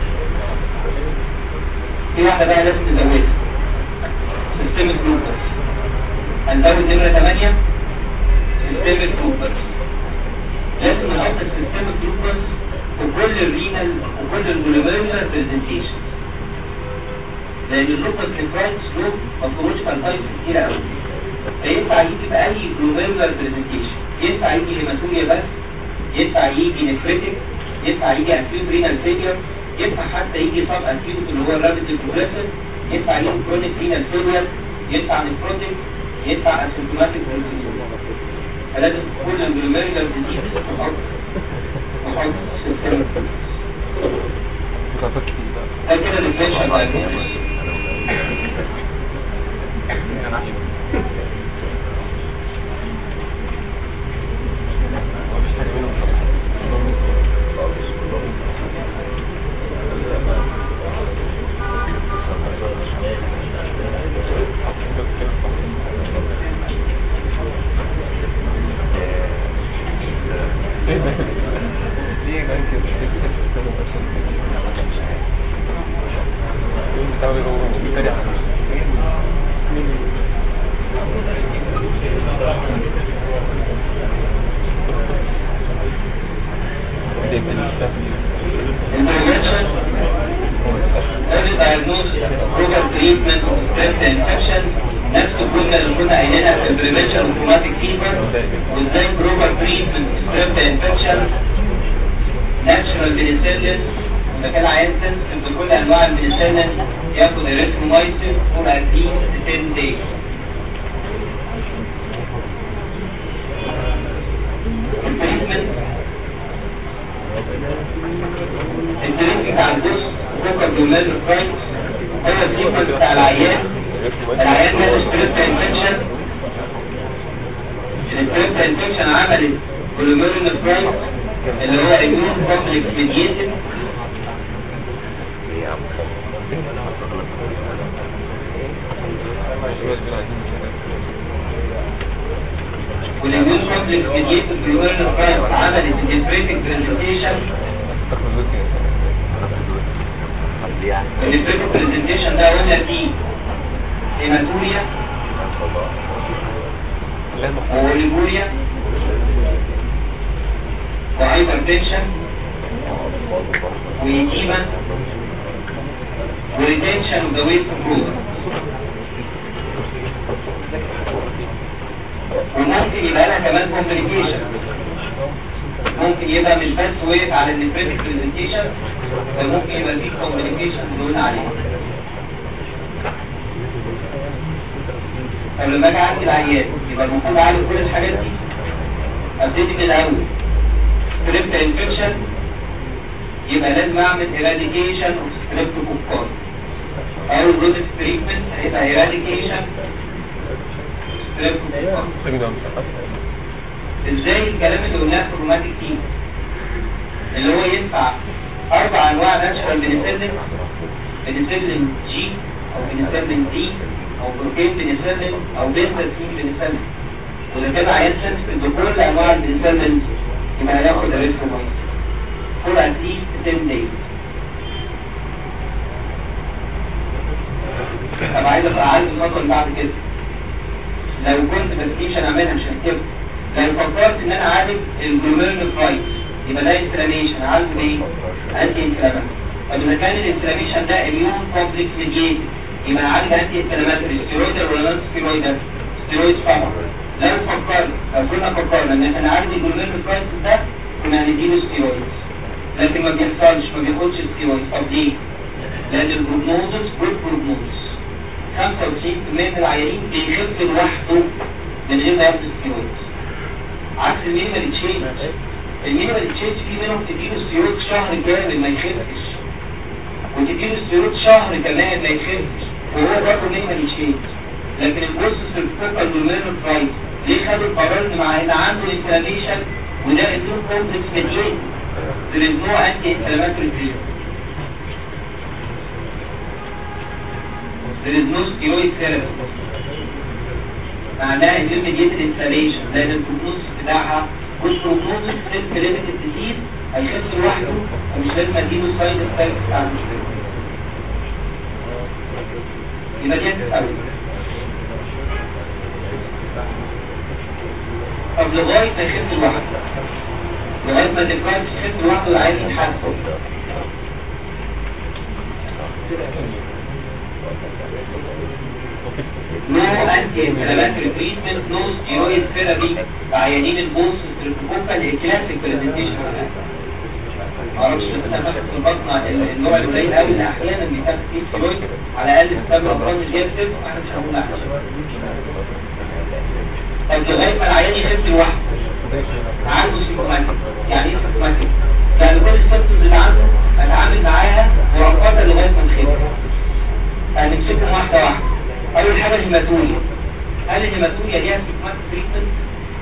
S2: في واحده بقى لازم تزودها سيستمك لوكاس هنزود نمرة 8 سيستم التروبرز لازم نحط السيستم التروبرز في كل الرينال وكل الجلوميرولار برزنتيشن لان اللوكس نيفرايتس له مفروض تايبس كتيرة قوي فينفع يجي بأي جلوميرولار برزنتيشن ينفع يجي هيماتوريا بس ينفع يجي نفريتك ينفع يجي اكيوت رينال فيلير ينفع حتى يجي سب اكيوت اللي هو الرابيد بروجريسيف ينفع يجي كرونيك رينال فيلير ينفع نفروتك يدفع اسيمتوماتيك فلازم كل الجلوميرولار ديزيز تحط تحط سيستم ده كده الديفرنشال دايجنوستس Intervention, early diagnosis, proper treatment, stress infection, نفس الجملة اللي كنا قايلينها في البريفنشن اوتوماتيك فيبر وازاي بروبر تريتمنت ستريب انفكشن ناتشرال بنسلين اذا كان عايز سنسيتيف بكل انواع البنسلين ياخد اريثرومايسين فور ات ليست 10 دايز التريتمنت التريتمنت عن جزء فوكر دومال فرايتس هو التريتمنت بتاع العيان العيان ده ستريب انفكشن الستريب انفكشن عملت جلوميرولار فرايتس اللي هو اميون كومبلكس ميديتد والاميون كومبلكس ميديتد جلوميرولار فرايتس عملت الانفريتك برزنتيشن الانفريتك برزنتيشن ده قلنا فيه هيماتوريا ووليجوريا وهايبرتنشن وإديمة وريتنشن اوف ذا ويست برودكت وممكن يبقى لها كمان كومبليكيشن ممكن يبقى مش بس وقف على النفريتك برزنتيشن ممكن يبقى فيه كومبليكيشن اللي قلنا عليها طب لما اجي اعالج العيان يبقى المفروض اعالج كل الحاجات دي ابتدي من الاول ستريبت انفكشن يبقى لازم اعمل eradication اوف ستريبتوكوكال اول جزء في التريتمنت هيبقى eradication ستريبتوكوكال ازاي الكلام اللي قلناه في الروماتيك تيم اللي هو ينفع اربع انواع ناتشرال بنسلين بنسلين جي او بنسلين دي او بروتين بنسلين او بنسلين بنسلين واذا كان عيان سنسبل بكل انواع البنسلين يبقى هناخد الريسكومايس فور ات ليست 10 دايز طب عايز ابقى عايز الخطوه اللي بعد كده لو كنت بس مش هنعملها مش هكتبها لو فكرت ان انا اعالج الجلوميرولار فرايت يبقى ده انفلاميشن عالجه بايه؟ انتي انفلاماتوري طب اذا كان الانفلاميشن ده اميون كومبلكس ميديتد يبقى عالج انتي انفلاماتوري ستيرويد ولا نون ستيرويد ستيرويد طبعا لو فكرنا لو كنا فكرنا ان احنا نعالج الجلوميرولو كرايسيس ده كنا هنديله ستيرويد لكن ما بيحصلش ما بياخدش ستيرويد طب ليه؟ لان البروجنوزس جود بروجنوزس 95% من العيانين بيخف لوحده من غير ما ياخد ستيرويد عكس المينيمال تشينج المينيمال تشينج في منهم تديله ستيرويد شهر كامل ما يخفش وتديله ستيرويد شهر كمان ما يخفش وهو برضه مينيمال تشينج لكن البروسس الفوكال والمينيمال برايس ليه خدوا القرار ان مع ان عنده انفلاميشن وده الدور كومبلكس مديين there is no anti-inflammatory treatment there is no steroid therapy معناها immediate installation لان البروجنوز بتاعها والبروجنوز سيلف ليميتد ديزيز هيخف لوحده ومش لازم اديله سايد افكت بتاع المشكله يبقى دي هتتقوي طب لغايه ما يخف لوحده لغايه ما الديفايس يخف لوحده العيان يتحسن نو انتي انفلاماتوري تريتمنت نو ستيرويد ثيرابي عيانين البوست ستريبتوكوكال الكلاسيك برزنتيشن معرفش بتاخد في البطن النوع القليل قوي اللي احيانا بيتاخد فيه ستيرويد على الاقل بسبب امراض الجيرسل احنا مش هنقول احسن طب لغايه ما العيان يخف لوحده عنده سيمتوماتيك يعني ايه سيمتوماتيك؟ يعني كل السيمتومز اللي عنده اتعامل معاها مؤقتا لغايه ما نخف هنمسكهم واحده واحده اول حاجه الهيماتوريا هل الهيماتوريا ليها سيمتوماتيك تريتمنت؟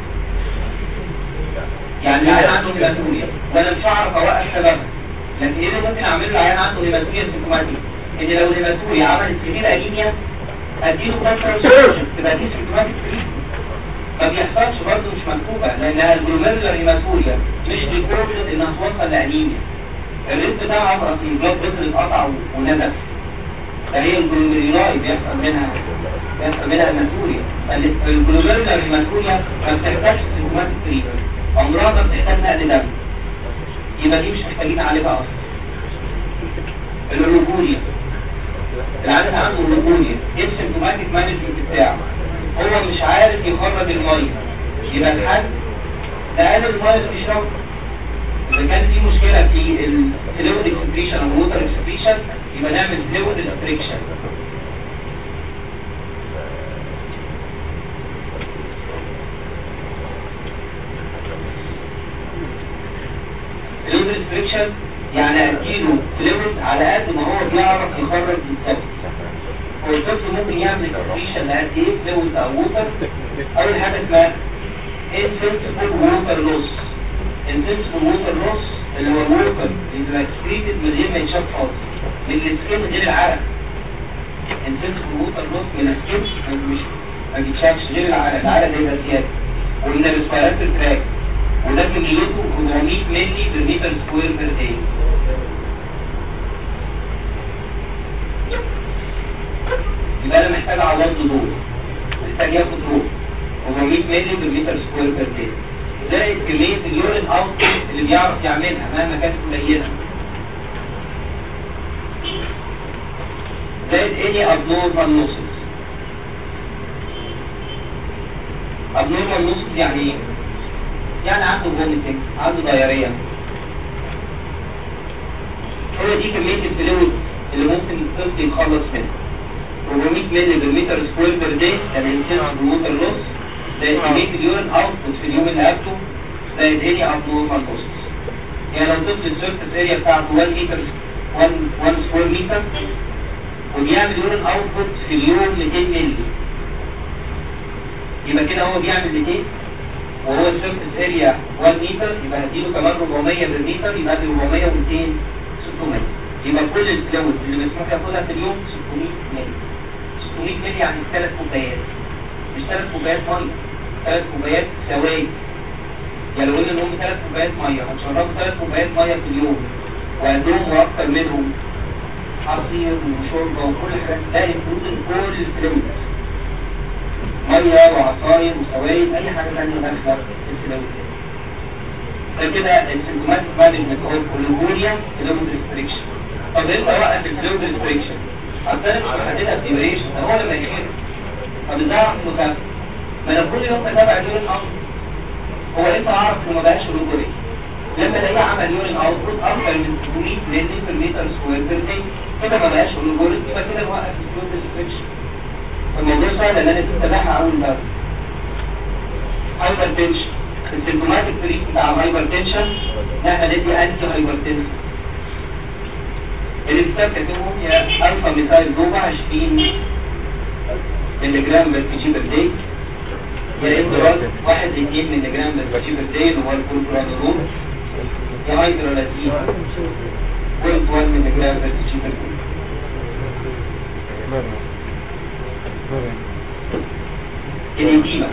S2: يعني العيان عنده هيماتوريا وانا مش هعرف اوقف سببها لكن ايه اللي ممكن اعمل له عيان عنده هيماتوريا سيمتوماتيك؟ ان لو الهيماتوريا عملت سيفير انيميا اديله كونترا سيرجن تبقى دي سيمتوماتيك تريتمنت ما بيحصلش برضه مش مكتوبة لأنها الجلوميرولار هيماتوريا مش ريكوردد إنها توصل لأنيميا الريت بتاعها راسي بلاد فيسل اتقطع ونزف فهي الجلوميرولاي بيحصل منها بيحصل منها هيماتوريا الجلوميرولار هيماتوريا ما بتحتاجش سيمتوماتيك تريتمنت عمرها ما بتحتاج نقل دم يبقى دي مش محتاجين عليها أصلا الرجوليا العدد عنده الرجوليا ايه السيمتوماتيك مانجمنت بتاعه هو مش عارف يخرج المية يبقى الحل تقلل المية اللي بيشربها إذا كان في مشكلة في الفلويد اكسبريشن أو الووتر اكسبريشن يبقى نعمل فلويد ريستريكشن فلويد ريستريكشن يعني اديله فلويد على قد ما هو بيعرف يخرج بالظبط هو الطفل ممكن يعمل اكسبريشن لقد ايه فلويد او ووتر اول حاجه اسمها insensible water loss insensible water loss اللي هو الووتر اللي اكسبريتد من غير ما يتشاف خالص من السكين غير العرق insensible water loss من السكين مش ما بيتشافش غير العرق العرق ده يبقى زياده ومن الريسبيراتوري تراك وده كميته 400 مللي بالمتر سكوير بير داي يبقى انا محتاج اعوض دول محتاج ياخد دول 400 مللي بالمتر سكوير بير داي زائد كميه اليورين اوت اللي بيعرف يعملها مهما كانت قليله زائد any abnormal losses abnormal losses يعني ايه؟ يعني عنده vomiting عنده diarrhea هو دي كمية الفلويد اللي ممكن الطفل يتخلص منها 400 مللي بالمتر سكوير بير داي الانسان بالووتر لوس زائد كمية اليورين اوتبوت في اليوم اللي قبله زائد اني ابنورمال لوسز يعني لو طفل السيرفس اريا بتاعته 1 متر 1 1 سكوير متر وبيعمل يورين اوتبوت في اليوم 200 مللي يبقى كده هو بيعمل 200 وهو السيرفس اريا 1 متر يبقى هديله كمان 400 بالمتر يبقى دي 400 و200 600 يبقى كل الفلويد اللي مسموح ياخدها في اليوم 600 مللي 600 مللي يعني ثلاث كوبايات مش ثلاث كوبايات ميه ثلاث كوبايات سوائل يعني لو قلنا ان هم ثلاث كوبايات ميه هنشربوا ثلاث كوبايات ميه في اليوم وعندهم واكثر منهم عصير وشوربه وكل حاجه ده ينكلود كل الفلويد ميه وعصاير وسوائل اي حاجه ثانيه داخله في الفلويد فكده السيمتوماتيك مانجمنت او الكوليجوريا فلويد ريستريكشن طب امتى اوقف الفلويد ريستريكشن اصل انا مش محددها بديوريشن هو لما يجي طب ازاي اعرف انه كام؟ ما انا كل يوم بتابع اليورين اوت هو امتى اعرف انه ما بقاش رجولي لما الاقيه عمل يورين اوتبوت اكتر من 600 لتر في المتر سكوير بير داي كده ما بقاش رجولي يبقى كده نوقف الفلويد ريستريكشن الموضوع سهل ان انا تتابعها اول باب هايبر تنشن السيمتوماتيك تريت بتاع الهايبر تنشن ان احنا ندي انتي هايبر تنشن الانسان كاتبهم يا الفا ميثايل دوبا 20 ملي جرام بر كي بر داي يا اندرال 1 ل 2 ملي جرام بر كي بر داي اللي هو الكوربرانولول يا هيدرولازين 0.1 ملي جرام بر كي بر داي الإديمة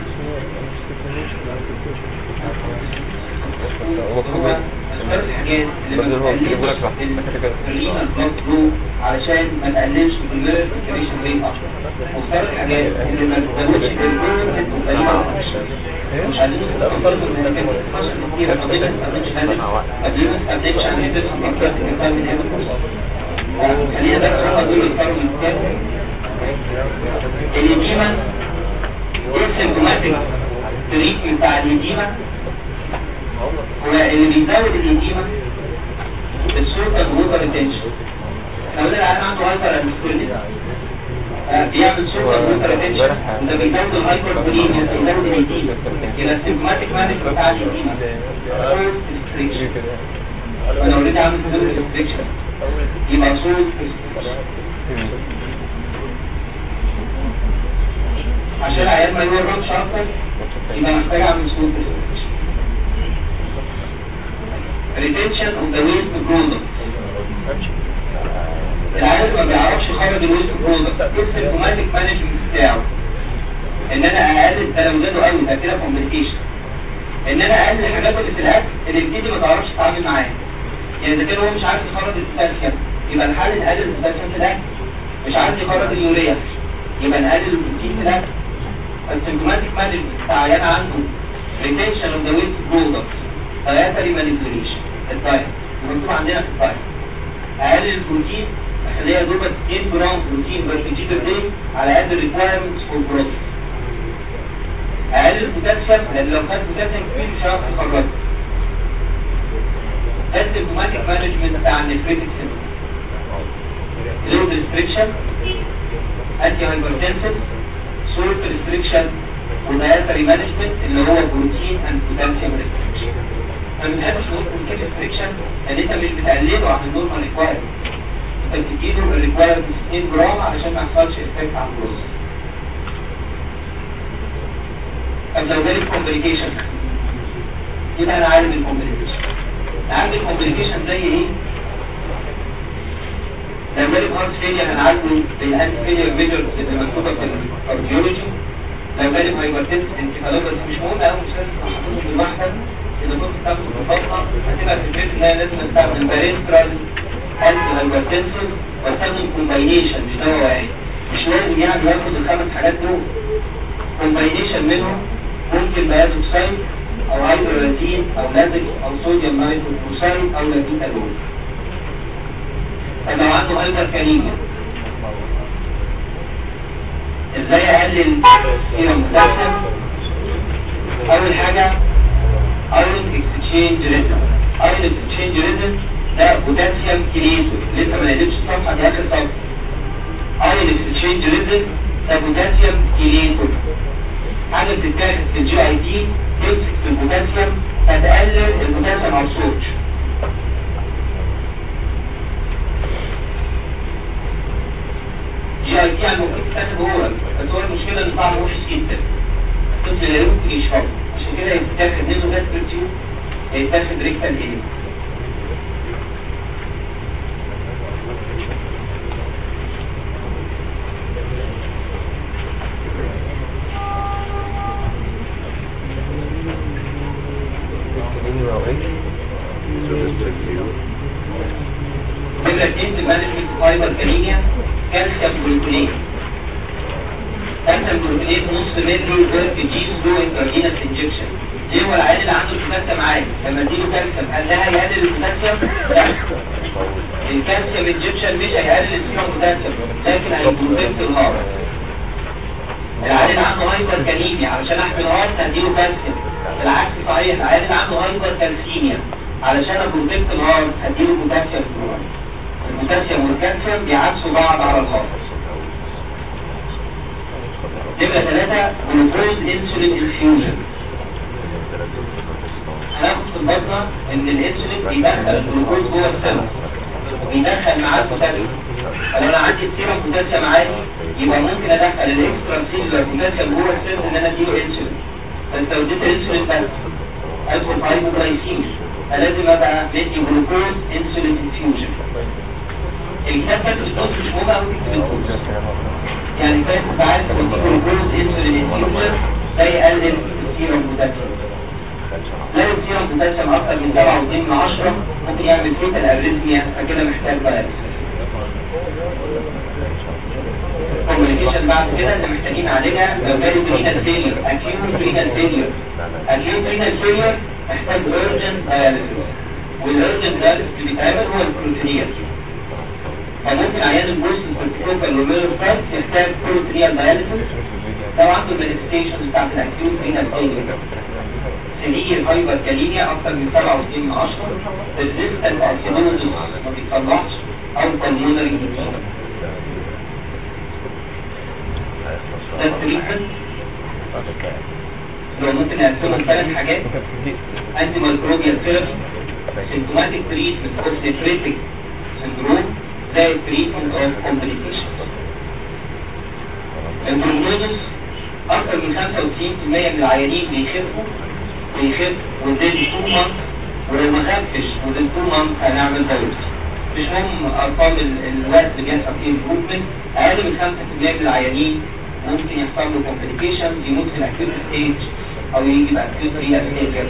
S2: هو أكثر الحاجات اللي
S3: بدل هو
S2: بتقلل
S3: بيجيبوا لك راح
S2: الرينا البلاد فلو علشان ما تقللش في الميرور سيركيليشن ريت اكتر واكثر الحاجات اللي ما تزودش الجلوكوز مش عايزين نستخدم من الكلمة كتير قبل ما نستخدمش هذا قبل ما نستخدمش عن هذا الكتاب الكتاب من هذا خلينا بس هم دول يختاروا من الكتاب الإديمة السيمتوماتيك تريتمنت بتاع الإديمة هو اللي بيزود الإديمة السوبر ووتر ريتنشن احنا قلنا العيان عنده هايبر امسكولين بيعمل سوبر ووتر ريتنشن ده بيزود الهايبر كولين بيزود الإديمة يبقى السيمتوماتيك مانج بتاع الإديمة سولت ريستريكشن انا اوريدي عامل سولت ريستريكشن يبقى سولت ريستريكشن عشان العيال ما يورمش اكتر يبقى محتاج اعمل سولت ريستريكشن retention of the waste product العيال ما بيعرفش يخرج الويست برودكت ايه السيمتوماتيك مانجمنت بتاعه ان انا اقلل ده لو زادوا قوي ده كده كومبليكيشن ان انا اقلل الحاجات اللي في الاكل اللي بتيجي ما تعرفش تتعامل معاها يعني اذا كان هو مش عارف يخرج البوتاسيوم يبقى نقلل نقلل البوتاسيوم في الاكل مش عارف يخرج اليوريا يبقى نقلل البروتين في الاكل السيمتوماتيك مانجمنت بتاع عيان عنده retention of the waste product dietary manipulation الدايت مكتوب عندنا في الدايت اقلل البروتين اخليها دوبة 2 جرام بروتين بر كي بر داي على قد الريكوايرمنتس فور بروتين اقلل البوتاسيوم لان لو خدت بوتاسيوم كتير مش هعرف اخرجه السيمتوماتيك مانجمنت بتاع النفريتك سيستم لود ريستريكشن انتي هايبرتنسيف سولت ريستريكشن ودايتري مانجمنت اللي هو بروتين اند بوتاسيوم ريستريكشن ما بنحبش نقول بروتين ريستريكشن لان انت مش بتقلله عن النورمال ريكوايرمنت انت بتديله الريكوايرمنت 2 جرام علشان ما يحصلش افكت على الجلوس طب لو جالي كومبليكيشن يبقى انا عارف الكومبليكيشن عارف الكومبليكيشن زي ايه؟ لو جالي هارت فيلير انا عارفه بالانتي فيلير ميجرز اللي مكتوبه في الكارديولوجي لو جالي هايبرتنس انتفالوباثي مش مهم قوي مش لازم احطهم في المحكم اذا كنت بتاخد مفاصله هتبقى في البيت ان انا لازم استخدم باريسترال انتي هايبرتنسيف واستخدم كومباينيشن مش دواء واحد مش لازم يعني ياخد الخمس حاجات دول كومباينيشن منهم ممكن بيازوكسايد او هيدرولازين او لازك او صوديوم نايتروكسايد او لازيتالول طب لو عنده هايبر كاليميا ازاي اقلل سيرم بوتاسيوم اول حاجه ايرون اكسشينج ريزم ايرون اكسشينج ريزم ده بوتاسيوم كليتو لسه ما لقيتش الصفحه دي اخر صفحه ايرون اكسشينج ريزم ده بوتاسيوم كليتو حاجه بتتاخد في الجي اي تي تمسك في البوتاسيوم فتقلل البوتاسيوم على الصوت جي اي تي يعني ممكن تتاخد اورال بس هو المشكله ان طعمه وحش جدا الطفل لا يمكن يشربه عشان كده يتاخد نيزو جاستريتيوب يتاخد ريكتال ايه نمرة اتنين في مانجمنت فايبر كانينيا كالسيوم جلوكونيت كالسيوم جلوكونيت نص مللي ورك جي سلو انترفينس انجكشن ليه هو العيان اللي عنده البوتاسيوم عالي لما اديله كالسيوم هل ده هيقلل البوتاسيوم؟ لا الكالسيوم انجكشن مش هيقلل السيرم بوتاسيوم لكن هيبروتكت الهارت العيان عنده هايبر كاليميا علشان احمي الهارت هديله كالسيوم العكس صحيح العيان عنده هايبر كالسيميا علشان ابروتكت الهارت هديله بوتاسيوم البوتاسيوم والكالسيوم بيعكسوا بعض على الهارت نمرة ثلاثة جلوكوز انسولين انفيوجن هناخد في البطنة ان الانسولين بيدخل الجلوكوز جوه السيل بيدخل معاه البوتاسيوم فلو انا عندي السيرم بوتاسيوم عالي يبقى ممكن ادخل الاكسترا سيلولار بوتاسيوم جوه السيل ان انا اديله انسولين فانت لو اديت الانسولين بس ادخل في هايبوجلايسيميا فلازم ابقى مدي جلوكوز انسولين انفيوجن الكتاب ده الدوز مش مهم قوي تكتب الدوز يعني فاهم انت عارف لما تيجي جلوكوز انسولين انفيوجن ده يقلل السيرم بوتاسيوم لو السيرم بوتاسيوم اكتر من 7.2 من 10 ممكن يعمل فيتال اريثميا فكده محتاج بقى كوميونيكيشن بعد كده اللي محتاجين عليها لو جالي رينال فيلير اكيوت رينال فيلير اكيوت رينال فيلير محتاج اورجن داياليسيس والاورجن داياليسيس اللي بيتعمل هو البروتينيات فممكن عيان البوست الكورتيكال روميرو فات يحتاج بروتينيال داياليسيس لو عنده المانيفستيشنز بتاعت الاكيوت رينال فيلير سرير هايبر كالينيا اكتر من 67 من 10 ريزيستنت ارسينوزيس ما بيتصلحش او بالمونري ديزيز ده التريتمنت لو ممكن نقسمهم ثلاث حاجات انتي مايكروبيال ثيرابي سيمتوماتيك تريتمنت اوف سيفريتك سندروم زي التريتمنت اوف كومبليكيشن البروجنوزس اكثر من 95% من العيانين بيخفوا بيخف within 2 months ولو ما خفش within 2 months هنعمل دايلسيس مش مهم ارقام ال- الوقت اللي بيحصل فيه امبروفمنت اقل من 5% من العيانين ممكن يحصل له complications يموت في الاكيوت ستيج او يجي باكيوت ريال فيلير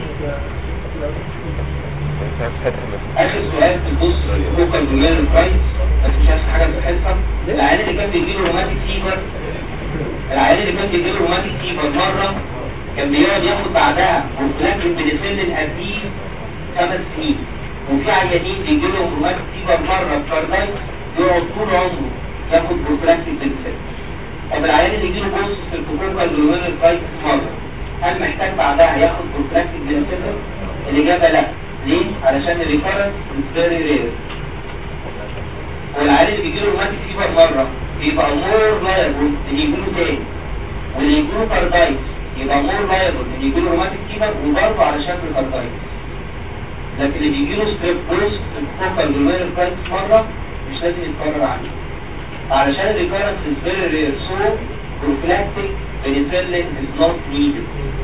S2: اخر سؤال في البوست لوكال جولير برايس بس مش عارف حاجه في الحصه العيان اللي كان بيجيله روماتيك فيبر العيان اللي كان بيجيله روماتيك فيبر مره كان بيقعد ياخد بعدها بروفلاكتين بنسلين قديه خمس سنين وفي عيانين بيجي لهم روماتيك فيبر مره بكاردايت يقعد طول عمره ياخد بروفلاكتين بنسلين طب العيان اللي يجي له بوست في الكوكوكال جولير برايس مره هل محتاج بعدها ياخد بروفلاكتين بنسلين؟ الإجابة لا ليه؟ علشان الريكارنس فيري رير والعيال اللي بيجيله روماتيك فيبر مرة بيبقى مور لايبل ان يجيله تاني واللي يجيله كاردايت يبقى مور لايبل ان يجيله روماتيك فيبر وبرضه على شكل كاردايت لكن اللي بيجيله ستريب بوست الكوكال جلوميرال برايتس مرة مش لازم يتكرر عليه علشان الريكارنس فيري رير سو بروفلاكتيك بنسلين از نوت نيدد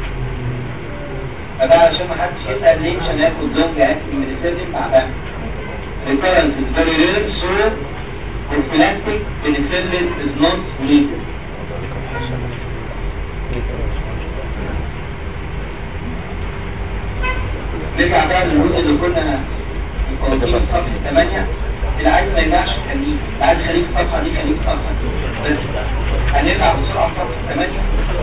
S2: فده علشان ما حدش يسأل ليه عشان ياخد لونج اكتنج من السيرفين بعدها recurrence is very rare so prophylactic penicillin is not needed نرجع بقى للجزء اللي كنا متوقفين في صفحة 8 اللي عايز ما يرجعش خليه اللي عايز خليك في الصفحة دي خليك في الصفحة دي بس هنرجع بسرعة في صفحة 8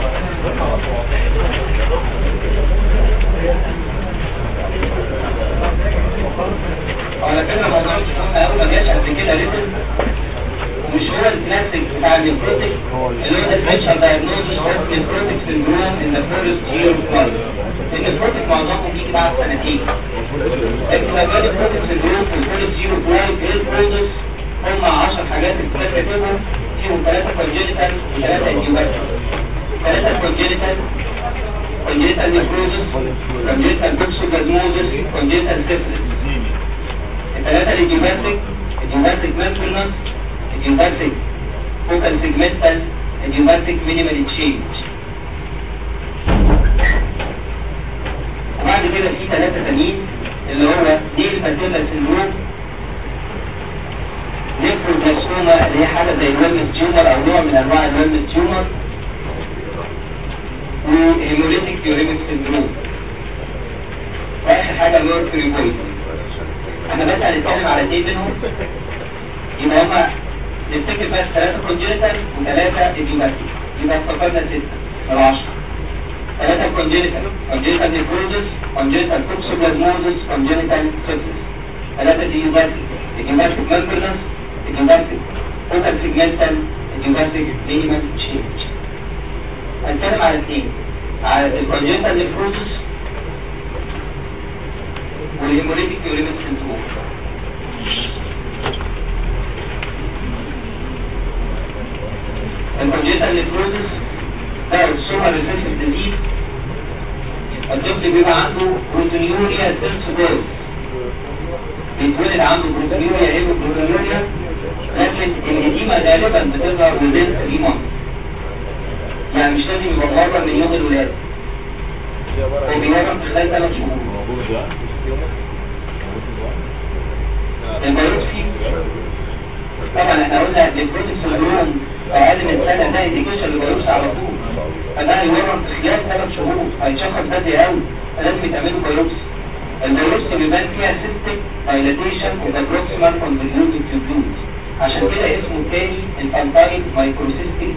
S2: على فكرة موضوع الشخص أول ما جاش قبل كده ريتم ومش هو الكلاسيك بتاع النيكروتيك اللي هو الديفرنشال دايجنوزس اوف نيكروتيك سندروم ان ذا فيرست يير اوف لايف النيكروتيك معظمهم بيجي بعد سنتين لكن لو جالي نيكروتيك سندروم في الفيرست يير اوف لايف ايه البروزس هم 10 حاجات اللي كاتبهم فيهم ثلاثة كونجينيتال وثلاثة انجيوباتيك ثلاثة كونجينيتال congenital necrosis, congenital toxoplasmosis, congenital syphilis. الثلاثة الإديوباتيك إديوباتيك ماترونس إديوباتيك فوكال سيجمنتال إديوباتيك مينيمال تشينج وبعد كده في ثلاثة تانيين اللي هو نيل باتيلا سندروم نيفروبلاسوما اللي هي حاجة زي الويلمس تيومر أو نوع من أنواع الويلمس تيومر وهيموليتيك يوريميك سندروم واخر حاجه ميركوري بويزن احنا بس هنتكلم على اثنين منهم يبقى هما نفتكر بس ثلاثه كونجينيتال وثلاثه ايديوباتيك يبقى افتكرنا سته او 10 ثلاثه كونجينيتال كونجينيتال نيكروزس كونجينيتال توكسوبلازموزس كونجينيتال سيفلس ثلاثه ايديوباتيك idiopathic membranous idiopathic total segmental idiopathic minimal change هنتكلم على اثنين على الكونجنتال نيفروزس والهيموليتيك يوريميك سندروم الكونجنتال نيفروزس ده السوبر ريسيسيف ديزيز الطفل بيبقى عنده بروتينيوريا سيلز جوز بيتولد عنده بروتينيوريا ايه بروتينيوريا لكن الإديمة غالبا بتظهر within 3 months يعني مش لازم يبقى مقرر من يوم الولادة هو بيورم في خلال 3 شهور البيوبسي طبعا احنا قلنا البروتين سندروم اقل من سنه ده انديكيشن للبيوبسي على طول فده هيورم في خلال 3 شهور هيتشخص بدري قوي فلازم يتعملوا بيوبسي البيوبسي بيبان فيها سيستم دايلاتيشن وذا بروكسيمال كونفوليوتد تيوبولز عشان كده اسمه التاني الانتايل مايكروسيستيك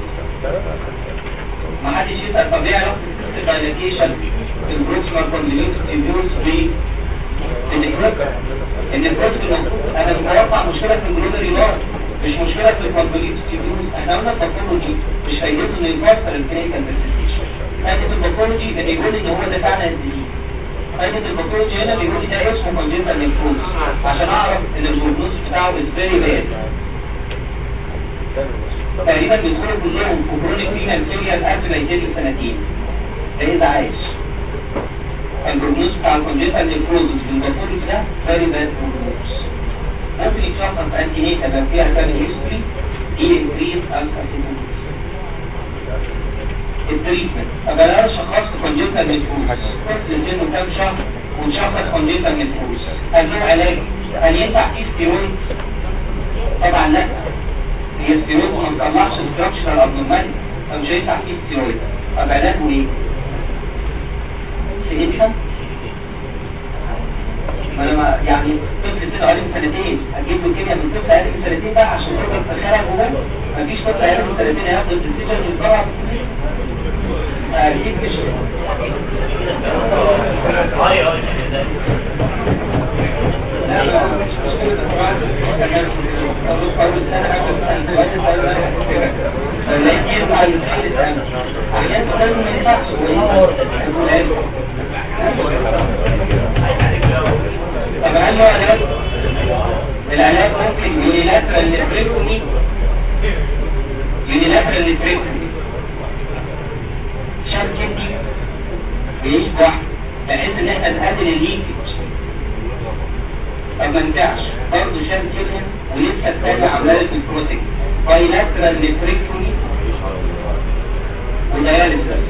S2: ما حدش يسأل طب ايه علاقة الدايلاتيشن في البروكسيمال كونفوليوتد تيوبولز ب النكروك النكروك المفروض انا متوقع مشكلة في الجلوبري لار مش مشكلة في الكونفوليوتد تيوبولز احنا قلنا الباثولوجي مش هيجوز انه يفسر الكلينيكال برزنتيشن فايدة الباثولوجي ان يقول ان هو ده فعلا الدليل فايدة الباثولوجي هنا بيقول لي ده اسمه كونجنتال نيفروز عشان اعرف ان البروجنوز بتاعه از فيري باد تقريبا بيدخلوا كلهم في كرونيك رينال فيلير قبل ما يتم سنتين ده اذا عايش البروجنوز بتاع الكونجنتال نيفروز في الباثولوجي ده فيري باد بروجنوز ممكن يتشخص انتي نيتا لو فيها فاميلي هيستوري دي انكريز الفا التريتمنت طب انا شخصت كونجنتال نيفروز طفل سنه كام شهر وشخص كونجنتال نيفروز هل له علاج هل ينفع فيه ستيرويد طبعا لا هي ستيرويد وما بتطلعش ستراكشرال ابنورمالي فمش هينفع فيه ستيرويد طب علاجه ايه؟ سيديشن ما انا ما يعني طفل سنه اقل من سنتين اجيب له كيمياء من طفل اقل من سنتين بقى عشان تقدر تدخلها جواه مفيش طفل اقل من سنتين هياخد الديسيجن يتبرع اكيد مش طب هل له علاج؟ العلاج ممكن يونيلاترال نفريكتومي يونيلاترال نفريكتومي شاب كدي بيعيش واحد بحيث ان احنا نقلل الليكج طب ما ينفعش برضه شاب كدي ولسه الثانية عملها في البروتين بايلاترال نفريكتومي ودياليسيس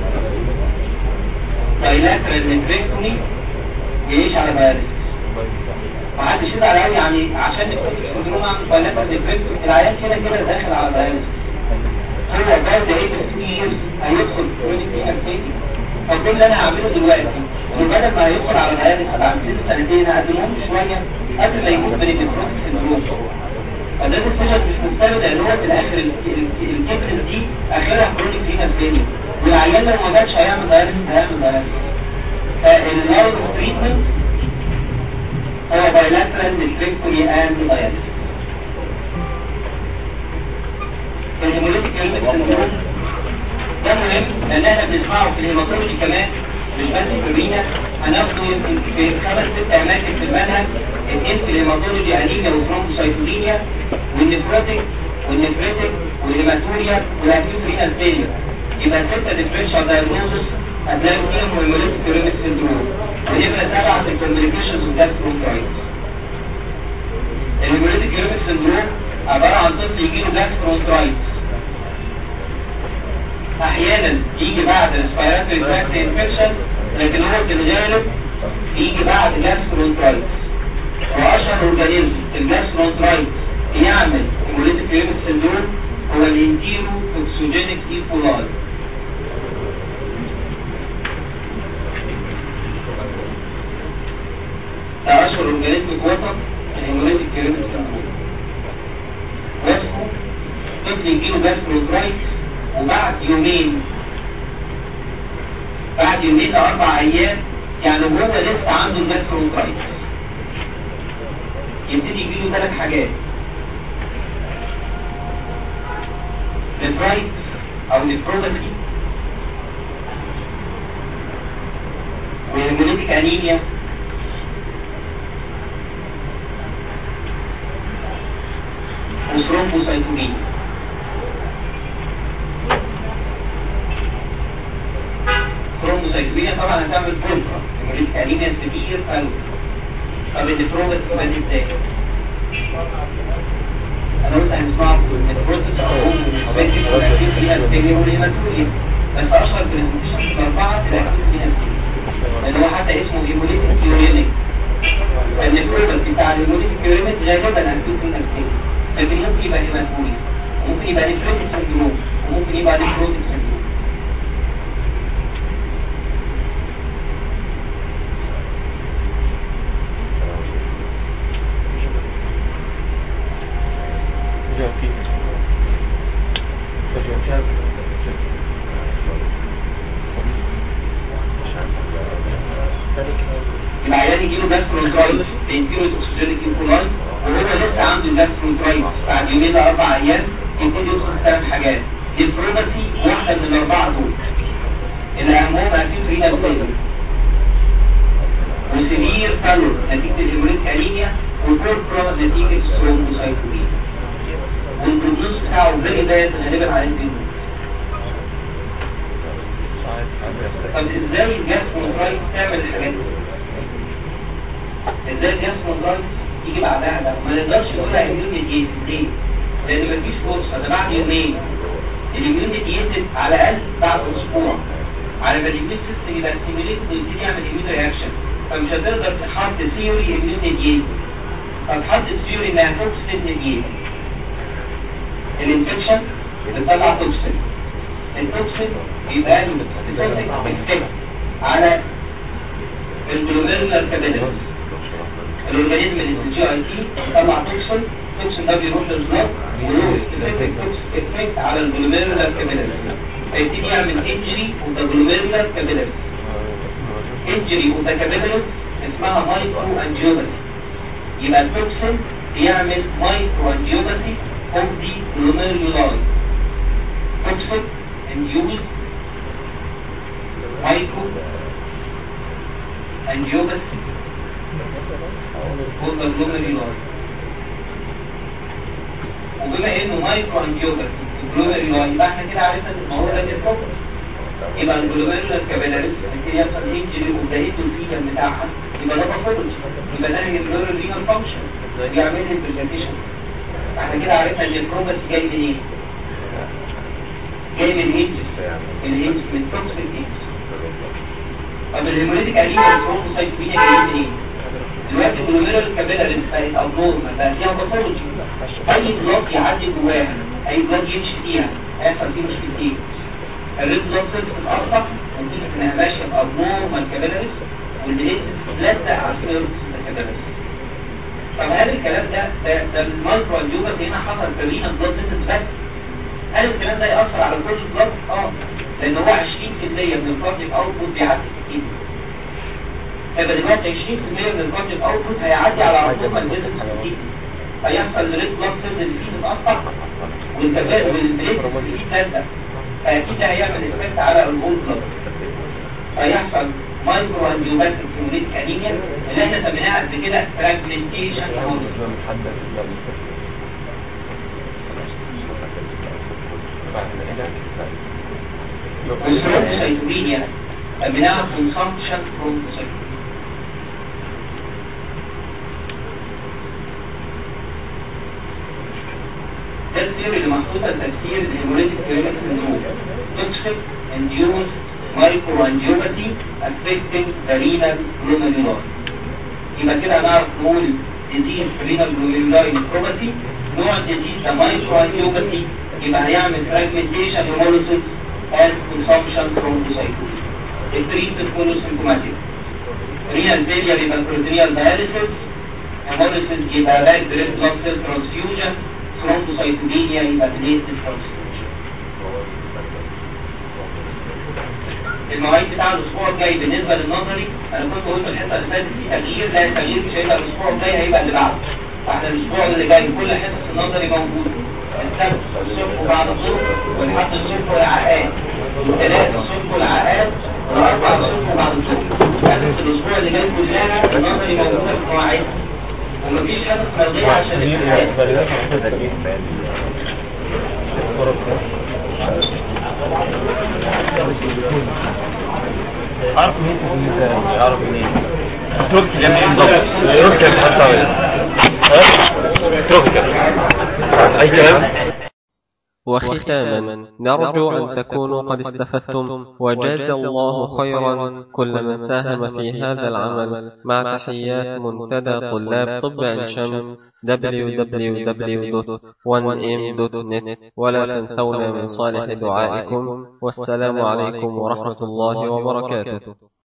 S2: بايلاترال نفريكتومي يعيش على دياليسيس محدش يزعل قوي يعني عشان نكتب السندروم عن بايلاترال نفريكتومي العيان كده كده داخل على دياليسيس هو بعد ايه كتير هيدخل كرونيك رينال فكل اللي انا هعمله دلوقتي وبدل ما هيدخل على العيادة بعد ست سنتين هقدمهم شويه قبل ما يموت من النفروتك سندروم فده السجن مش مستند لان هو في الاخر الكتل دي اخرها كرونيك رينال فيلير والعيان لو ما جاتش هيعمل داياليسيس هيعمل داياليسيس فاللاين اوف تريتمنت هو بايلاترال نفريكتومي اند داياليسيس الهيموليتيك يوريميك سندروم ده مهم لان احنا بنسمعه في الهيماتولوجي كمان مش بس في الرينا هناخده يمكن في خمس ست اماكن في المنهج الانت الهيماتولوجي انيميا وثرومبوسايتولينيا والنفروتيك والنفريتيك والهيماتوريا والاكيوت رينال فيلير يبقى ستة ديفرنشال دايجنوزس هتلاقوا فيهم هيموليتيك يوريميك سندروم ويبقى سبعة في الكومبليكيشنز والجاستروكرايتس الهيموليتيك يوريميك سندروم عبارة عن طفل يجيله جاستروكرايتس احيانا يجي بعد الريسبيراتوري تراكت انفكشن لكن هو في الغالب يجي بعد جاسترونترايتس واشهر اورجانيزم الجاسترونترايتس يعمل هيموليتيك يوريميك سندروم هو الانتيرو توكسوجينيك ايكولاي ده اشهر اورجانيزم وسط الهيموليتيك يوريميك سندروم واسمه طفل يجيله جاسترونترايتس وبعد يومين بعد يومين لأربع أيام يعني هو لسه عنده الجاسترونترايتس يبتدي له ثلاث حاجات نفرايت او نفروباثي وهيموليتيك انيميا وثرومبوسايتومينيا ثرومبوسايتومينيا طبعا هتعمل بولفرا هيموليتيك انيميا كتير قوي طب النفروباثي بقى ازاي؟ انا قلت هنسمعه في البروسيس او سبيكتيف والاكيد فيها السيجنال والهيماتوليا بس اشهر برزنتيشن الاربعه الاكيد فيها السيجنال لان هو حتى اسمه هيموليتيك يورينيك النفروباثي بتاع الهيموليتيك يورينيك غالبا هنشوف فيها السيجنال لكن ممكن يبقى هيماتوليا وممكن يبقى نفروتيك سندروم وممكن يبقى نفروتيك سندروم العيان يجيله جاسترونترايتس تنتيرو اكسجينيك انكولاين وهو لسه عنده جاسترونترايتس بعد يومين لاربع ايام يبتدي يوصل ثلاث حاجات البروباسي واحده من الاربعه دول اللي اهمهم اكيد رينال فيلر وسيفير فالور نتيجه الهيموليتيك انيميا وكوربرا نتيجه ثرومبوسايتوميا والبروجنوز بتاعه فيري باد غالبا على الجنون طب ازاي الجاسترونترايتس تعمل الحاجات دي؟ ازاي الجاسترونترايتس يجي بعدها ده ما نقدرش نقولها اميونيتي ليه؟ لان مفيش فرصه ده بعد يومين الاميونيتي ينزل على الاقل بعد اسبوع على ما الاميون سيستم يبقى ستيميليت ويبتدي يعمل اميون رياكشن فمش هتقدر تحط ثيوري اميونيتي فتحط ثيوري انها توكسين نيجيت الانفكشن بتطلع توكسين التوكسين بيبقى له توكسيك افكت على الجلوميرولار كابيلاريز الاورجانيزم اللي في الجي اي تي طلع توكسين التوكسين ده بيروح للبلاد وله افكت على الجلوميرولار كابيلاريز فيبتدي يعمل انجري اوف ذا جلوميرولار كابيلاريز انجري اوف ذا كابيلاريز اسمها مايكرو انجيوباثي يبقى التوكسين بيعمل مايكرو انجيوباثي اوف ذا جلوميرولار توكسين induced micro angiopathy of the glomerular وبما انه مايكرو انجيوباثي glomerular يبقى احنا كده عرفنا ان الموضوع ده بيتفضل يبقى الجلوميرولار كابيلاريز ممكن يحصل انجري وبدايته الفيجن بتاعها يبقى ده باثولوجي يبقى ده الجلوميرولار رينال فانكشن يعمل لي البرزنتيشن احنا كده عرفنا ان البروباثي جاي منين؟ جاي من الهينجز الهينجز من توكسيك هينجز طب الهيموليتيك انيميا والثرومبوسايتوبينيا جايين منين؟ دلوقتي الجلوميرال كابيلاريز بقت ابنورمال بقى فيها باثولوجي اي بلوك يعدي جواها اي بلوك يمشي فيها هيحصل فيه مشكلتين الريد بلوك سيلز بتتقطع نتيجه انها ماشيه بابنورمال كابيلاريز والهينجز بتلزق على السيرفس الكابيلاريز طب هل الكلام ده ده, ده المايكرو انجيوباثي هنا حصل في الرينا بلوك سيلز بس هل الكلام ده يأثر على كل البلد؟ اه لان هو 20% من البروجكت اوتبوت بيعدي في الايد هيبقى دلوقتي 20% من البروجكت اوتبوت هيعدي على عصوبة البيزنس في الايد هيحصل ريد بلاد سيلز اللي فيه تتأثر والكباب والبليت اللي فيه تلزق فاكيد ده هيعمل افكت على الهول بلاد فيحصل مايكرو انجيوباتيك هيموليتيك انيميا اللي احنا سميناها قبل كده فراجمنتيشن والثرومبوسايتوبينيا سميناها كونسامبشن ثرومبوسايتوبينيا ده الثيوري اللي محطوطه لتفسير الهيموليتيك كريمات سندروم توكسيك انديوز مايكرو انجيوباثي افكتنج ذا رينال جلوميرولار يبقى كده هنعرف نقول ديزيز رينال جلوميرولار نيكروباثي نوع الديزيز ده مايكرو انجيوباثي يبقى هيعمل فراجمنتيشن هيموليسيس and consumption thrombocytosis. التريتمنت كله سيمبتوماتيك. رينال فيلير يبقى بروتينيال داياليسيس هيموليسيس يبقى باك بريد بلاد سيل ترانسفيوجن ثرومبوسايتوبينيا يبقى بليت ترانسفيوجن. المواعيد بتاع الاسبوع الجاي بالنسبه للنظري انا كنت قلت الحصه اللي فاتت في تغيير لا التغيير مش هيبقى الاسبوع الجاي هيبقى اللي بعده فاحنا الاسبوع اللي جاي كل حصص النظري موجوده السبت الصبح وبعد الظهر والحد الصبح والعقاد والثلاث الصبح والعقاد والاربع الصبح وبعد الظهر حصص الاسبوع اللي جاي كلها النظري موجوده في مواعيد ومفيش حصص ملغيه عشان الامتحان
S3: عارف مين يعرف مين تركي جميل بالظبط تركي حتى تركي اي كلام
S1: وختاما نرجو أن تكونوا قد استفدتم وجاز الله خيرا كل من ساهم في هذا العمل مع تحيات منتدى طلاب طب عين شمس www.1m.net ولا تنسونا من صالح دعائكم والسلام عليكم ورحمة الله وبركاته